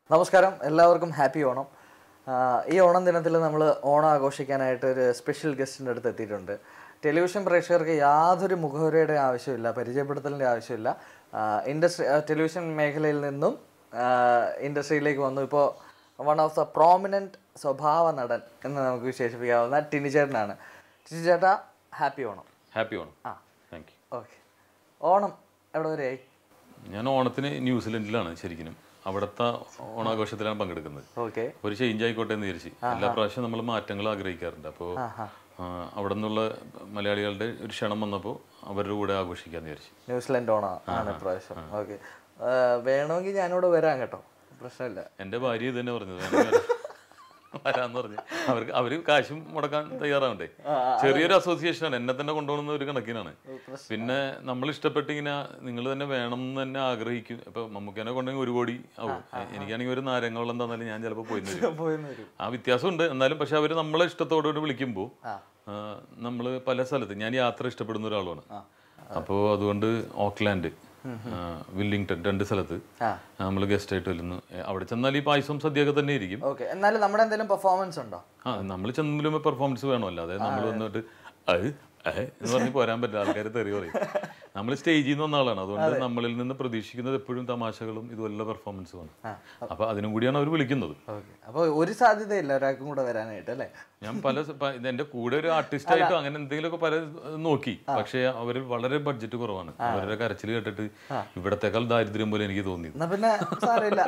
നമസ്കാരം എല്ലാവർക്കും ഹാപ്പി ഓണം ആ, ഈ ഓണം ദിനത്തിൽ നമ്മൾ ഓണം ആഘോഷിക്കാനായിട്ട് ഒരു സ്പെഷ്യൽ ഗസ്റ്റിൻ്റെ അടുത്ത് എത്തിയിട്ടുണ്ട് ടെലിവിഷൻ പ്രേക്ഷകർക്ക് യാതൊരു മുഖവരയുടെ ആവശ്യമില്ല പരിചയപ്പെടുത്തലിൻ്റെ ആവശ്യമില്ല ഇൻഡസ്ട്രി ടെലിവിഷൻ മേഖലയിൽ നിന്നും ഇൻഡസ്ട്രിയിലേക്ക് വന്നു ഇപ്പോൾ വൺ ഓഫ് ദ പ്രോമിനൻറ്റ് സ്വഭാവ നടൻ എന്ന് നമുക്ക് വിശേഷിപ്പിക്കാവുന്ന ടിനി ചേട്ടനാണ് ടിനി ചേട്ടാ ഹാപ്പി ഓണം ഹാപ്പി ഓണം ആ താങ്ക് യു ഓക്കെ ഓണം എവിടെ വരെയായി ഞാൻ ഓണത്തിന് ന്യൂസിലൻഡിലാണ് ശരിക്കും അവിടുത്തെ ഓണാഘോഷത്തിലാണ് പങ്കെടുക്കുന്നത് ഓക്കെ ഒരു ചേഞ്ച് ആയിക്കോട്ടെ എന്ന് വിചാരിച്ചു എല്ലാ പ്രാവശ്യം നമ്മൾ മാറ്റങ്ങൾ ആഗ്രഹിക്കാറുണ്ട് അപ്പോൾ അവിടെ നിന്നുള്ള മലയാളികളുടെ ഒരു ക്ഷണം വന്നപ്പോൾ അവരുടെ കൂടെ ആഘോഷിക്കാന്ന് വിചാരിച്ചു ന്യൂസിലൻഡ് ഓണം ആണ് ഇപ്രാവശ്യം ഓക്കെ വേണമെങ്കിൽ ഞാനിവിടെ വരാം കേട്ടോ പ്രശ്നമില്ല എൻ്റെ ഭാര്യ ഇത് തന്നെ പറഞ്ഞത് വേണമെങ്കിൽ വരാം. വരാന്ന് പറഞ്ഞു അവർക്ക് അവര് കാശും മുടക്കാൻ തയ്യാറാവണ്ടേ ചെറിയൊരു അസോസിയേഷനാണ് എന്നെ തന്നെ കൊണ്ടുപോകുന്ന ഒരു കണക്കിനാണ് പിന്നെ നമ്മൾ ഇഷ്ടപ്പെട്ട് ഇങ്ങനെ നിങ്ങൾ തന്നെ വേണം എന്ന് തന്നെ ആഗ്രഹിക്കും ഇപ്പൊ മമ്മൂക്കനെ കൊണ്ടെങ്കിൽ ഒരു കോടി ആവും എനിക്കാണെങ്കിൽ ഒരു നാരങ്ങ വെള്ളം തന്നാലും ഞാൻ ചിലപ്പോൾ പോയി വരും പോയെന്ന് വരും ആ വ്യത്യാസമുണ്ട് എന്നാലും പക്ഷെ അവര് നമ്മളെ ഇഷ്ടത്തോടുകൂടി വിളിക്കുമ്പോൾ നമ്മൾ പല സ്ഥലത്ത് ഞാൻ യാത്ര ഇഷ്ടപ്പെടുന്ന ഒരാളാണ് അപ്പോൾ അതുകൊണ്ട് ഓക്ലാൻഡ് ആ, വില്ലിംഗ്ടൺ രണ്ട് സ്ഥലത്ത് ആ. നമ്മൾ ഗസ്റ്റ് ആയിട്ട് വരുന്നു ഏ, അവിടെ ചെന്നാൽ ഈ പായസവും സദ്യയൊക്കെ തന്നെ ഇരിക്കും ഓക്കെ എന്നാലും നമ്മുടെ എന്തെങ്കിലും പെർഫോമൻസ് ഉണ്ടോ ആ നമ്മൾ ചെന്നുമ്പോൾ പെർഫോമൻസ് വേണമല്ലോ അതായത് നമ്മൾ വന്നിട്ട് അത് ഏഹ് എന്ന് പറഞ്ഞ് പോരാൻ പറ്റില്ല ആൾക്കാർ തെറി പറയും നമ്മൾ സ്റ്റേജിൽ നിന്ന് വന്ന ആളാണ് അതുകൊണ്ട് നമ്മളിൽ നിന്ന് പ്രതീക്ഷിക്കുന്നത് എപ്പോഴും തമാശകളും ഇതുപോലെ പെർഫോമൻസുമാണ് അപ്പൊ അതിനും കൂടിയാണ് അവർ വിളിക്കുന്നത് ഓക്കെ അപ്പോൾ ഒരു സാധ്യതയില്ല ഒരാൾക്കും കൂടെ വരാനായിട്ട് അല്ലേ ഞാൻ പല സ- പ- ഇത് എന്റെ കൂടെ ഒരു ആർട്ടിസ്റ്റ് ആയിട്ടോ അങ്ങനെ എന്തെങ്കിലുമൊക്കെ പല ഇത് നോക്കി പക്ഷെ അവർ വളരെ ബഡ്ജറ്റ് കുറവാണ് അവരുടെ കരച്ചിൽ കേട്ടിട്ട് ഇവിടത്തെക്കാൾ ദാരിദ്ര്യം പോലെ എനിക്ക് തോന്നി എന്നാ പിന്നെ സാരമില്ല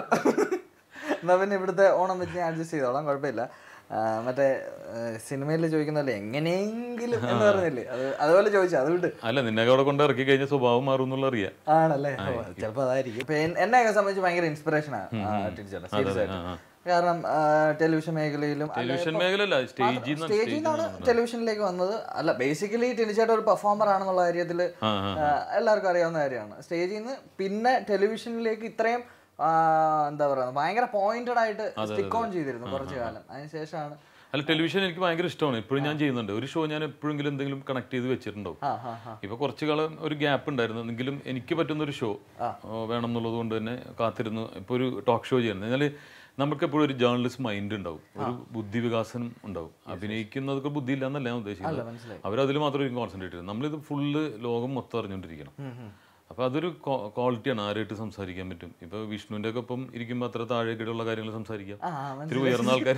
എന്നാ പിന്നെ ഇവിടുത്തെ ഓണം വെച്ച് ഞാൻ അഡ്ജസ്റ്റ് ചെയ്തോളാം കുഴപ്പമില്ല ആ, മറ്റേ സിനിമയിൽ ചോദിക്കുന്നല്ലേ എങ്ങനെയെങ്കിലും എന്ന് പറഞ്ഞില്ലേ അത് അതുപോലെ ചോദിച്ചു അത് വിട്ട് അല്ല നിന്നെ അവിടെ കൊണ്ട് ഇറക്കി കഴിഞ്ഞ സ്വഭാവം മാറും എന്നുള്ള അറിയാം ആണല്ലേ ചിലപ്പോൾ അതായിരിക്കും ഇപ്പൊ എൻ- എന്നെയൊക്കെ സംബന്ധിച്ച് ഭയങ്കര ഇൻസ്പിറേഷൻ ആണ് ടീച്ചർ സീരിയസ് ആയിട്ട് കാരണം ടെലിവിഷൻ മേഖലയിലും ടെലിവിഷൻ മേഖലയല്ല സ്റ്റേജിൽ നിന്ന് സ്റ്റേജിൽ നിന്നാണ് ടെലിവിഷനിലേക്ക് വന്നത് അല്ല ബേസിക്കലി ടിനിച്ചേട്ട ഒരു പെർഫോമർ ആണെന്നുള്ള കാര്യത്തിൽ എല്ലാവർക്കും അറിയാവുന്ന കാര്യമാണ് സ്റ്റേജിൽ നിന്ന് പിന്നെ ടെലിവിഷനിലേക്ക് ഇത്രയും ആ, എന്താ പറയുക ഭയങ്കര പോയിന്റഡ് ആയിട്ട് സ്റ്റിക്ക് ഓൺ ചെയ്തിരുന്നു കുറച്ചു കാലം അതിനുശേഷമാണ് അല്ല ടെലിവിഷൻ എനിക്ക് ഭയങ്കര ഇഷ്ടമാണ് ഇപ്പോഴും ഞാൻ ചെയ്യുന്നുണ്ട് ഒരു ഷോ ഞാൻ എപ്പോഴെങ്കിലും എന്തെങ്കിലും കണക്ട് ചെയ്ത് വെച്ചിട്ടുണ്ടാവും ആ ഹാ ഹാ ഇപ്പൊ കുറച്ചു കാലം ഒരു ഗ്യാപ്പ് ഉണ്ടായിരുന്നു എങ്കിലും എനിക്ക് പറ്റുന്ന ഒരു ഷോ വേണം എന്നുള്ളത് കൊണ്ട് തന്നെ കാത്തിരുന്നു ഇപ്പൊ ഒരു ടോക്ക് ഷോ ചെയ്യുന്നത് എന്നാൽ നമുക്ക് എപ്പോഴും ഒരു ജേർണലിസ്റ്റ് മൈൻഡ് ഉണ്ടാവും ഒരു ബുദ്ധി വികാസനം ഉണ്ടാവും അഭിനയിക്കുന്നതൊക്കെ ബുദ്ധി ഇല്ല എന്നല്ല ഞാൻ ഉദ്ദേശിക്കുന്നത് അവരതിൽ മാത്രം കോൺസെൻട്രേറ്റ് ചെയ്യും നമ്മളിത് ഫുള്ള് ലോകം മൊത്തം അറിഞ്ഞുകൊണ്ടിരിക്കണം അപ്പൊ അതൊരു ക്വാളിറ്റിയാണ് ആരായിട്ട് സംസാരിക്കാൻ പറ്റും ഇപ്പൊ വിഷ്ണുവിന്റെ ഒക്കെ ഒപ്പം ഇരിക്കുമ്പോൾ അത്ര താഴേക്കിട്ടുള്ള കാര്യങ്ങൾ സംസാരിക്കാം ആ ഇത്തിരി ഉയർന്ന ആൾക്കാർ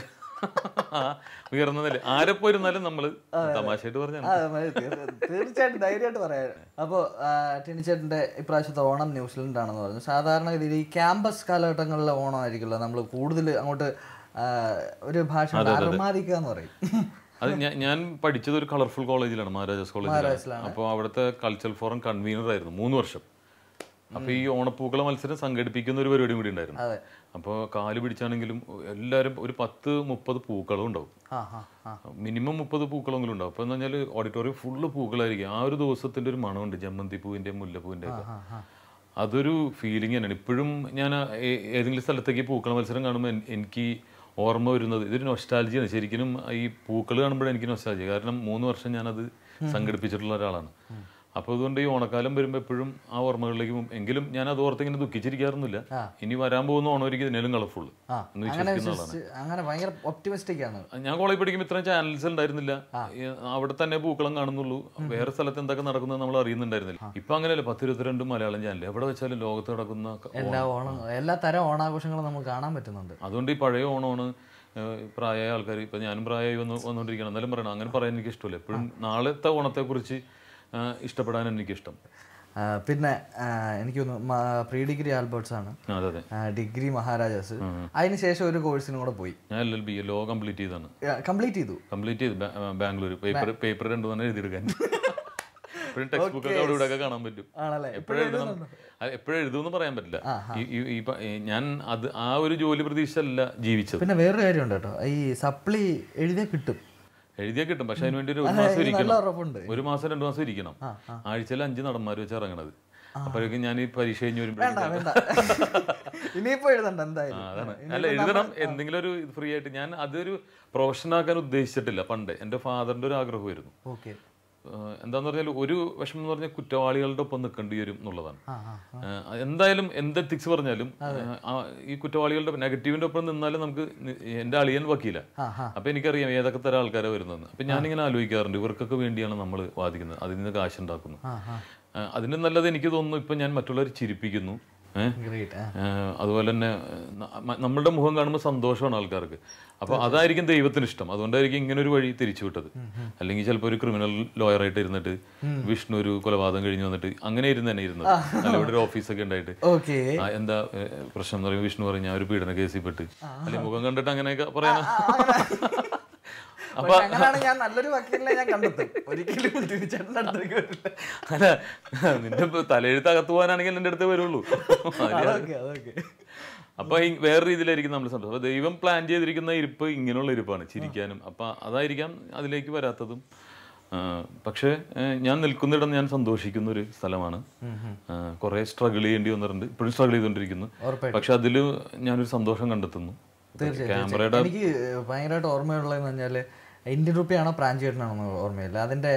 ഉയർന്നതല്ലേ ആരെപ്പോ ഇരുന്നാലും നമ്മള് തമാശയായിട്ട് പറഞ്ഞാൽ ആ, മതി. തീർ- തീർച്ചയായിട്ടും ധൈര്യമായിട്ട് പറയാം അപ്പോൾ ടിനിച്ചേട്ടൻ്റെ ഇപ്രാവശ്യത്തെ ഓണം ന്യൂസിലൻഡ് ആണെന്ന് പറഞ്ഞു സാധാരണ ഗതിയിൽ ഈ ക്യാമ്പസ് കാലഘട്ടങ്ങളിലെ ഓണം ആയിരിക്കുമല്ലോ നമ്മൾ കൂടുതൽ അങ്ങോട്ട് ആ, ഒരു ഭാഷ അർമാദിക്കുക എന്ന് പറയും അത് ഞാൻ ഞാൻ പഠിച്ചത് ഒരു കളർഫുൾ കോളേജിലാണ് മഹാരാജാസ് കോളേജിലാണ് അപ്പോൾ അവിടുത്തെ കൾച്ചറൽ ഫോറം കൺവീനർ ആയിരുന്നു മൂന്ന് വർഷം അപ്പൊ ഈ ഓണപ്പൂക്കള മത്സരം സംഘടിപ്പിക്കുന്ന ഒരു പരിപാടിയും കൂടി ഉണ്ടായിരുന്നു അതെ അപ്പോൾ കാല് പിടിച്ചാണെങ്കിലും എല്ലാവരും ഒരു പത്ത് മുപ്പത് പൂക്കളും ഉണ്ടാവും ആ ആ ആ മിനിമം മുപ്പത് പൂക്കളെങ്കിലും ഉണ്ടാവും അപ്പോൾ എന്ന് പറഞ്ഞാൽ ഓഡിറ്റോറിയം ഫുള്ള് പൂക്കളായിരിക്കും ആ ഒരു ദിവസത്തിന്റെ ഒരു മണമുണ്ട് ജമ്മന്തി പൂവിന്റെ മുല്ലപ്പൂവിന്റെ ഒക്കെ അതൊരു ഫീലിംഗ് തന്നെയാണ് ഇപ്പോഴും ഞാൻ ഏ- ഏതെങ്കിലും സ്ഥലത്തേക്ക് പൂക്കള മത്സരം കാണുമ്പോൾ എൻ- എനിക്ക് ഓർമ്മ വരുന്നത് ഇതൊരു നൊസ്റ്റാലജിയാണ് ശരിക്കും ഈ പൂക്കൾ കാണുമ്പോഴേ എനിക്ക് നൊസ്റ്റാലജി കാരണം മൂന്ന് വർഷം ഞാനത് സംഘടിപ്പിച്ചിട്ടുള്ള ഒരാളാണ് അപ്പോൾ അതുകൊണ്ട് ഈ ഓണക്കാലം വരുമ്പോൾ എപ്പോഴും ആ ഓർമ്മകളിലേക്ക് പോകും എങ്കിലും ഞാൻ അത് ഓർത്ത് ഇങ്ങനെ ദുഃഖിച്ചിരിക്കാറൊന്നുമില്ല ഇനി വരാൻ പോകുന്ന ഓണമായിരിക്കും ഇതിനേലും കളർഫുൾ ആ എന്ന് അങ്ങനെ വിശ്വസിക്കുന്ന ആളാണ് വിശ്വസിച്ച് അങ്ങനെ ഭയങ്കര ഒപ്റ്റിമിസ്റ്റിക് ആണ് ഞാൻ കോളേജ് പഠിക്കുമ്പോൾ ഇത്രയും ചാനൽസ് ഉണ്ടായിരുന്നില്ല ഈ അവിടെ തന്നെ പൂക്കളം കാണുന്നുള്ളൂ വേറെ സ്ഥലത്ത് എന്തൊക്കെ നടക്കുന്നത് നമ്മൾ അറിയുന്നുണ്ടായിരുന്നില്ല ഇപ്പൊ അങ്ങനെയല്ല പത്ത് ഇരുപത്തിരണ്ട് മലയാളം ചാനൽ എവിടെ വെച്ചാലും ലോകത്ത് നടക്കുന്ന ക- എല്ലാ ഓണം എല്ലാ തരം ഓണാഘോഷങ്ങളും നമുക്ക് കാണാൻ പറ്റുന്നുണ്ട് അതുകൊണ്ട് ഈ പഴയ ഓണമാണ് ഏഹ്, പ്രായമായ ആൾക്കാർ ഇപ്പൊ ഞാനും പ്രായമായി വന്ന് വന്നുകൊണ്ടിരിക്കണം എന്നാലും പറയണം അങ്ങനെ പറയാൻ എനിക്ക് ഇഷ്ടമില്ല എപ്പോഴും നാളത്തെ ഓണത്തെക്കുറിച്ച് ഏഹ്, ഇഷ്ടപ്പെടാൻ എനിക്കിഷ്ടം ആ, പിന്നെ ആ, എനിക്ക് തോന്നുന്നു പ്രീ ഡിഗ്രി ആൽബർട്സ് ആണ് ആ, അതെ അതെ ആ, ഡിഗ്രി മഹാരാജാസ് അതിനുശേഷം ഒരു കോഴ്സിനും കൂടെ പോയി ഞാൻ L L B law complete ചെയ്താണ് കംപ്ലീറ്റ് ചെയ്തു കംപ്ലീറ്റ് ചെയ്ത് ബാ- ബാംഗ്ലൂർ പേപ്പർ പേപ്പർ രണ്ടു തന്നെ എഴുതിയെടുക്കാൻ ഇപ്പോഴും ടെക്സ്റ്റ് ബുക്ക് ഒക്കെ അവിടെ ഇവിടെ ഒക്കെ കാണാൻ പറ്റും ആണല്ലേ എപ്പോഴും എഴുതണം എപ്പോഴും എഴുതുമെന്ന് പറയാൻ പറ്റില്ല ഈ- ഈ- ഈ പ- ഈ ഞാൻ അത് ആ ഒരു ജോലി പ്രതീക്ഷയല്ല ജീവിച്ചത് പിന്നെ വേറൊരു കാര്യമുണ്ട് കേട്ടോ ഈ സപ്ലി എഴുതിയാൽ കിട്ടും എഴുതിയാ കിട്ടും പക്ഷെ അതിന് വേണ്ടി ഒരു ഒരു മാസം നല്ല ഇരിക്കണം ഉറപ്പുണ്ട് ഒരു മാസം രണ്ടു മാസം ഇരിക്കണം ആഴ്ചയിൽ അഞ്ച് നടന്മാർ വെച്ച് ഇറങ്ങണത് അപ്പോഴേക്കും ഞാൻ ഈ പരീക്ഷ കഴിഞ്ഞ് വേണ്ട വരുമ്പോഴേക്കും വേണ്ട ഇനിയിപ്പോ എഴുതണ്ട എന്തായാലും അതാണ് അല്ല എഴുതണം എന്തെങ്കിലും ഒരു ഫ്രീ ആയിട്ട് ഞാൻ അതൊരു പ്രൊഫഷൻ ആക്കാൻ ഉദ്ദേശിച്ചിട്ടില്ല പണ്ട് എൻ്റെ ഫാദറിന്റെ ഒരു ആഗ്രഹമായിരുന്നു ഓക്കെ ഏഹ് എന്താന്ന് പറഞ്ഞാൽ ഒരു വിഷമം എന്ന് പറഞ്ഞാൽ കുറ്റവാളികളുടെ ഒപ്പം നിൽക്കേണ്ടി വരും എന്നുള്ളതാണ് ആ ആ ഏഹ് എന്തായാലും എന്ത് എത്തിക്സ് പറഞ്ഞാലും ഏഹ് ആ ഈ കുറ്റവാളികളുടെ നെഗറ്റീവിന്റെ ഒപ്പം നിന്നാലും നമുക്ക് നി- എന്റെ അളിയൻ വക്കീല ആ ആ അപ്പൊ എനിക്കറിയാം ഏതൊക്കെ തരം ആൾക്കാരെ വരുന്നതെന്ന് അപ്പൊ ഞാനിങ്ങനെ ആലോചിക്കാറുണ്ട് ഇവർക്കൊക്കെ വേണ്ടിയാണ് നമ്മൾ വാദിക്കുന്നത് അതിൽ നിന്ന് കാശുണ്ടാക്കുന്നു ആ ആ ഏഹ് അതിന് നല്ലത് എനിക്ക് തോന്നുന്നു ഇപ്പൊ ഞാൻ മറ്റുള്ളവർ ചിരിപ്പിക്കുന്നു ഏഹ് ഗ്രേറ്റ് ആ ഏഹ് അതുപോലെ തന്നെ ഏഹ് ന- മ- നമ്മളുടെ മുഖം കാണുമ്പോൾ സന്തോഷമാണ് ആൾക്കാർക്ക് അപ്പോൾ അതായിരിക്കും ദൈവത്തിന് ഇഷ്ടം അതുകൊണ്ടായിരിക്കും ഇങ്ങനെ ഒരു വഴി തിരിച്ചു വിട്ടത് അല്ലെങ്കിൽ ചിലപ്പോൾ ഒരു ക്രിമിനൽ ലോയറായിട്ട് ഇരുന്നിട്ട് വിഷ്ണു ഒരു കൊലപാതകം കഴിഞ്ഞ് വന്നിട്ട് അങ്ങനെ ഇരുന്ന് തന്നെ ഇരുന്നത് അല്ല ഇവിടെ ഒരു ഓഫീസൊക്കെ ഉണ്ടായിട്ട് ഓക്കെ ആ, എന്താ ഏഹ്, പ്രശ്നം എന്ന് പറയുമ്പോൾ വിഷ്ണു പറഞ്ഞു ഞാൻ ഒരു പീഡന കേസിൽ പെട്ട് അല്ലെങ്കിൽ മുഖം കണ്ടിട്ട് അങ്ങനെയൊക്കെ പറയാനാ അപ്പൊ അങ്ങനെയാണ് ഞാൻ നല്ലൊരു വക്കീലിനെ ഞാൻ കണ്ടെത്തും ഒരിക്കലും തിരിച്ചേട്ടൻ്റെ അടുത്തേക്ക് വരില്ല അല്ല നിന്റെ ഇപ്പൊ തലയെഴുത്ത് അകത്ത് പോകാനാണെങ്കിൽ എൻ്റെ അടുത്ത് വരുള്ളൂ അതിന് അതൊക്കെ അതൊക്കെ അപ്പൊ ഈ വേറെ രീതിയിലായിരിക്കും നമ്മൾ സന്തോഷം അപ്പൊ ദൈവം പ്ലാൻ ചെയ്തിരിക്കുന്ന ഇരിപ്പ് ഇങ്ങനെയുള്ള ഇരിപ്പാണ് ചിരിക്കാനും അപ്പൊ അതായിരിക്കാം അതിലേക്ക് വരാത്തതും ആ, പക്ഷേ ഏ, ഞാൻ നിൽക്കുന്നിടം ഞാൻ സന്തോഷിക്കുന്ന ഒരു സ്ഥലമാണ് കുറെ സ്ട്രഗിൾ ചെയ്യേണ്ടി വന്നിട്ടുണ്ട് ഇപ്പോഴും സ്ട്രഗിൾ ചെയ്തുകൊണ്ടിരിക്കുന്നു ഉറപ്പായിട്ടും. പക്ഷെ അതിൽ ഞാനൊരു സന്തോഷം കണ്ടെത്തുന്നു ക്യാമറയുടെ എനിക്ക് ഭയങ്കരമായിട്ട് ഓർമ്മയുള്ളതെന്ന് പറഞ്ഞാൽ ഇന്ത്യൻ റുപ്പിയാണോ പ്രാഞ്ചേട്ടനാണോ ഓർമ്മയില്ല അതിന്റെ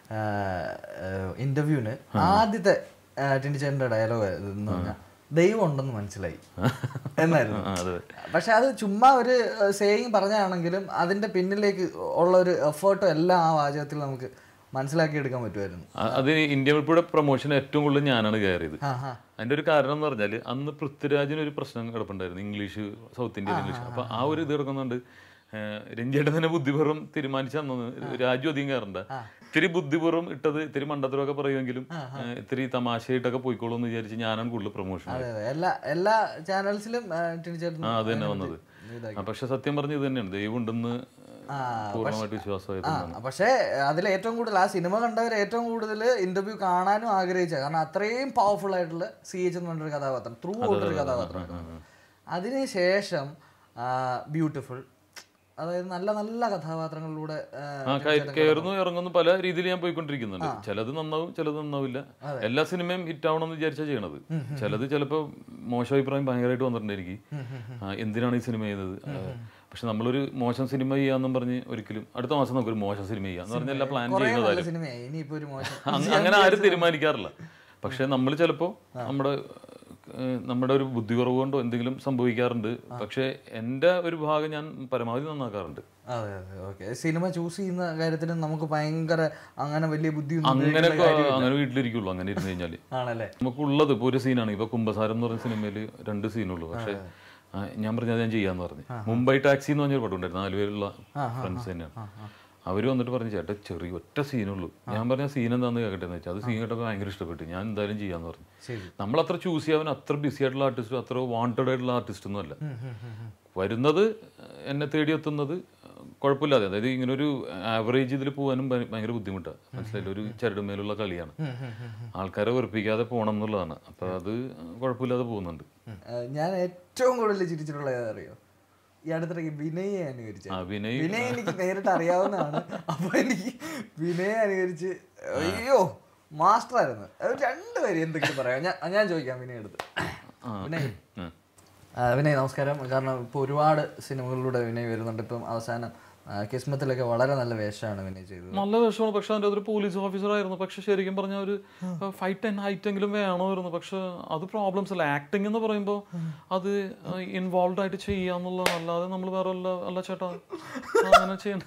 ഇന്റർവ്യൂവിന് ആദ്യത്തെ ടിൻഡിച്ചേട്ടൻ്റെ ഡയലോഗ് എന്ന് പറഞ്ഞാൽ ദൈവം ഉണ്ടെന്ന് മനസ്സിലായി എന്നായിരുന്നു ആ, അതെ പക്ഷെ അത് ചുമ്മാ ഒരു സേയിങ് പറഞ്ഞാണെങ്കിലും അതിന്റെ പിന്നിലേക്ക് ഉള്ള ഒരു എഫേർട്ടും എല്ലാം ആ വാചകത്തിൽ നമുക്ക് മനസ്സിലാക്കി എടുക്കാൻ പറ്റുമായിരുന്നു അ- അത് ഇന്ത്യ ഉൾപ്പെടെ പ്രൊമോഷൻ ഏറ്റവും കൂടുതൽ ഞാനാണ് കയറിയത് ആ ആ അതിന്റെ ഒരു കാരണം എന്ന് പറഞ്ഞാൽ അന്ന് പൃഥ്വിരാജിന് ഒരു പ്രശ്നം കിടപ്പുണ്ടായിരുന്നു ഇംഗ്ലീഷ് സൗത്ത് ഇന്ത്യൻ ഇംഗ്ലീഷ് അപ്പൊ ആ ഒരു ഇത് കിടക്കുന്നുണ്ട് രഞ്ജേട്ടൻ തന്നെ ബുദ്ധിപൂർവ്വം തീരുമാനിച്ചു തന്നത് രാജു അധികം കയറണ്ട ഇത്തിരി ബുദ്ധിപൂർവ്വം ഇട്ടത് ഇത്തിരി മണ്ടത്തരമൊക്കെ പറയുമെങ്കിലും ഏഹ്, ഇത്തിരി തമാശയായിട്ടൊക്കെ പോയിക്കോളൂ എന്ന് വിചാരിച്ച് ഞാനാണ് കൂടുതൽ പ്രൊമോഷൻ അതെ അതെ എല്ലാ എല്ലാ ചാനൽസിലും ടിൻഡിച്ചേട്ടൻ ആ അത് തന്നെ വന്നത് ആ, പക്ഷെ സത്യം പറഞ്ഞ ഇത് തന്നെയാണ് ദൈവം ഉണ്ടെന്ന് പൂർണ്ണമായിട്ട് വിശ്വാസമായി ആ പക്ഷേ അതിൽ ഏറ്റവും കൂടുതൽ ആ സിനിമ കണ്ടവർ ഏറ്റവും കൂടുതൽ ഇന്റർവ്യൂ കാണാനും ആഗ്രഹിച്ച കാരണം അത്രയും പവർഫുൾ ആയിട്ടുള്ള സി എച്ച് എന്ന് പറഞ്ഞൊരു കഥാപാത്രം ത്രൂ ഔട്ടൊരു കഥാപാത്രമായിരുന്നു അതിനുശേഷം ബ്യൂട്ടിഫുൾ അതായത് നല്ല നല്ല കഥാപാത്രങ്ങളിലൂടെ ആ, ആ കയ- കയറുന്നു ഇറങ്ങുന്നു പല രീതിയിൽ ഞാൻ പോയിക്കൊണ്ടിരിക്കുന്നുണ്ട് ചിലത് നന്നാവും ചിലത് നന്നാവില്ല എല്ലാ സിനിമയും ഹിറ്റ് ആവണമെന്ന് വിചാരിച്ചാ ചെയ്യണത് ചിലത് ചിലപ്പോ മോശം അഭിപ്രായം ഭയങ്കരമായിട്ട് വന്നിട്ടുണ്ട് എനിക്ക് ആ, എന്തിനാണ് ഈ സിനിമ ചെയ്തത് പക്ഷെ നമ്മളൊരു മോശം സിനിമ ചെയ്യാന്നും പറഞ്ഞ് ഒരിക്കലും അടുത്ത മാസം നമുക്കൊരു മോശം സിനിമ ചെയ്യാം എന്ന് പറഞ്ഞ എല്ലാം പ്ലാൻ കുറേ നല്ല ചെയ്യുന്നതായിരുന്നു സിനിമയായി ഇനിയിപ്പോ ഒരു മോശം അങ്ങ- അങ്ങനെ ആരും തീരുമാനിക്കാറില്ല പക്ഷെ നമ്മൾ ചിലപ്പോ നമ്മുടെ ഏഹ്, നമ്മുടെ ഒരു ബുദ്ധി കുറവ് കൊണ്ടോ എന്തെങ്കിലും സംഭവിക്കാറുണ്ട് പക്ഷെ എൻ്റെ ഒരു ഭാഗം ഞാൻ പരമാവധി നന്നാക്കാറുണ്ട് അതെ അതെ ഓക്കെ സിനിമ ചൂസ് ചെയ്യുന്ന കാര്യത്തിന് നമുക്ക് ഭയങ്കര അങ്ങനെ വലിയ ബുദ്ധിയൊന്നും അങ്ങനെ അങ്ങനെ വീട്ടിലിരിക്കുള്ളൂ അങ്ങനെ ഇരുന്ന് കഴിഞ്ഞാല് ആണല്ലേ നമുക്കുള്ളത് ഇപ്പോൾ ഒരു സീനാണ് ഇപ്പൊ കുംഭസാരം എന്ന് പറഞ്ഞ സിനിമയിൽ രണ്ട് സീനുള്ളൂ പക്ഷെ ആ, ഞാൻ പറഞ്ഞത് ഞാൻ ചെയ്യാന്ന് പറഞ്ഞു മുംബൈ ടാക്സി എന്ന് പറഞ്ഞൊരു പടം ഉണ്ടായിരുന്നു നാലുപേരുള്ള ഫ്രണ്ട്സ് തന്നെയാണ് അവര് വന്നിട്ട് പറഞ്ഞു ചേട്ടാ ചെറിയ ഒറ്റ സീനുള്ളൂ ഞാൻ പറഞ്ഞ സീൻ എന്താന്ന് കേൾക്കട്ടെ എന്ന് വെച്ചാൽ അത് സീൻ കേട്ടപ്പോൾ ഭയങ്കര ഇഷ്ടപ്പെട്ടു ഞാൻ എന്തായാലും ചെയ്യാന്ന് പറഞ്ഞു ശരി നമ്മൾ അത്ര ചൂസ് ചെയ്യാൻ അത്ര ബിസി ആയിട്ടുള്ള ആർട്ടിസ്റ്റും അത്ര വാണ്ടഡ് ആയിട്ടുള്ള ആർട്ടിസ്റ്റൊന്നും അല്ല വരുന്നത് എന്നെ തേടി എത്തുന്നത് കുഴപ്പമില്ലാതെ അതായത് ഇങ്ങനെ ഒരു ആവറേജ് ഇതിൽ പോകാനും ഭയ- ഭയങ്കര ബുദ്ധിമുട്ടാണ് മനസ്സിലായില്ല ഒരു ചരടുമേലുള്ള കളിയാണ് ആൾക്കാരെ വെറുപ്പിക്കാതെ പോകണം എന്നുള്ളതാണ് അപ്പൊ അത് കുഴപ്പമില്ലാതെ പോകുന്നുണ്ട് ആ, ഞാൻ ഏറ്റവും കൂടുതൽ ചിരിച്ചിട്ടുള്ള ഏതറിയോ ഈ അടുത്തിടയ്ക്ക് വിനയെ അനുകരിച്ച ആ വിനയ് വിനയ് എനിക്ക് നേരിട്ട് അറിയാവുന്നതാണ് അപ്പൊ എനിക്ക് വിനയെ അനുകരിച്ച് അയ്യോ മാസ്റ്റർ ആയിരുന്നു അത് രണ്ടുപേരും എന്തെങ്കിലും പറയാം ഞാൻ ഞാൻ ചോദിക്കാം വിനയ് അടുത്ത് വിനയ് ഉം. ആ, വിനയ് നമസ്കാരം കാരണം ഇപ്പോൾ ഒരുപാട് സിനിമകളിലൂടെ വിനയ് വരുന്നുണ്ട് ഇപ്പം അവസാനം ആ, കിസ്മത്തിലൊക്കെ വളരെ നല്ല വേഷമാണ് വിനയ് ചെയ്തത് നല്ല വിഷമാണ് പക്ഷെ അതിൻ്റെ ഒരു പോലീസ് ഓഫീസർ ആയിരുന്നു പക്ഷെ ശരിക്കും പറഞ്ഞ ഒരു ഫൈറ്റ് ആൻഡ് ഹൈറ്റ് എങ്കിലും വേണമായിരുന്നു പക്ഷെ അത് പ്രോബ്ലംസ് അല്ല ആക്ടിങ് എന്ന് പറയുമ്പോൾ അത് ഇൻവോൾവ് ആയിട്ട് ചെയ്യാന്നുള്ളതാണ് അല്ലാതെ നമ്മൾ വേറെ അല്ല അല്ല ചേട്ടാ അങ്ങനെ ചെയ്യണം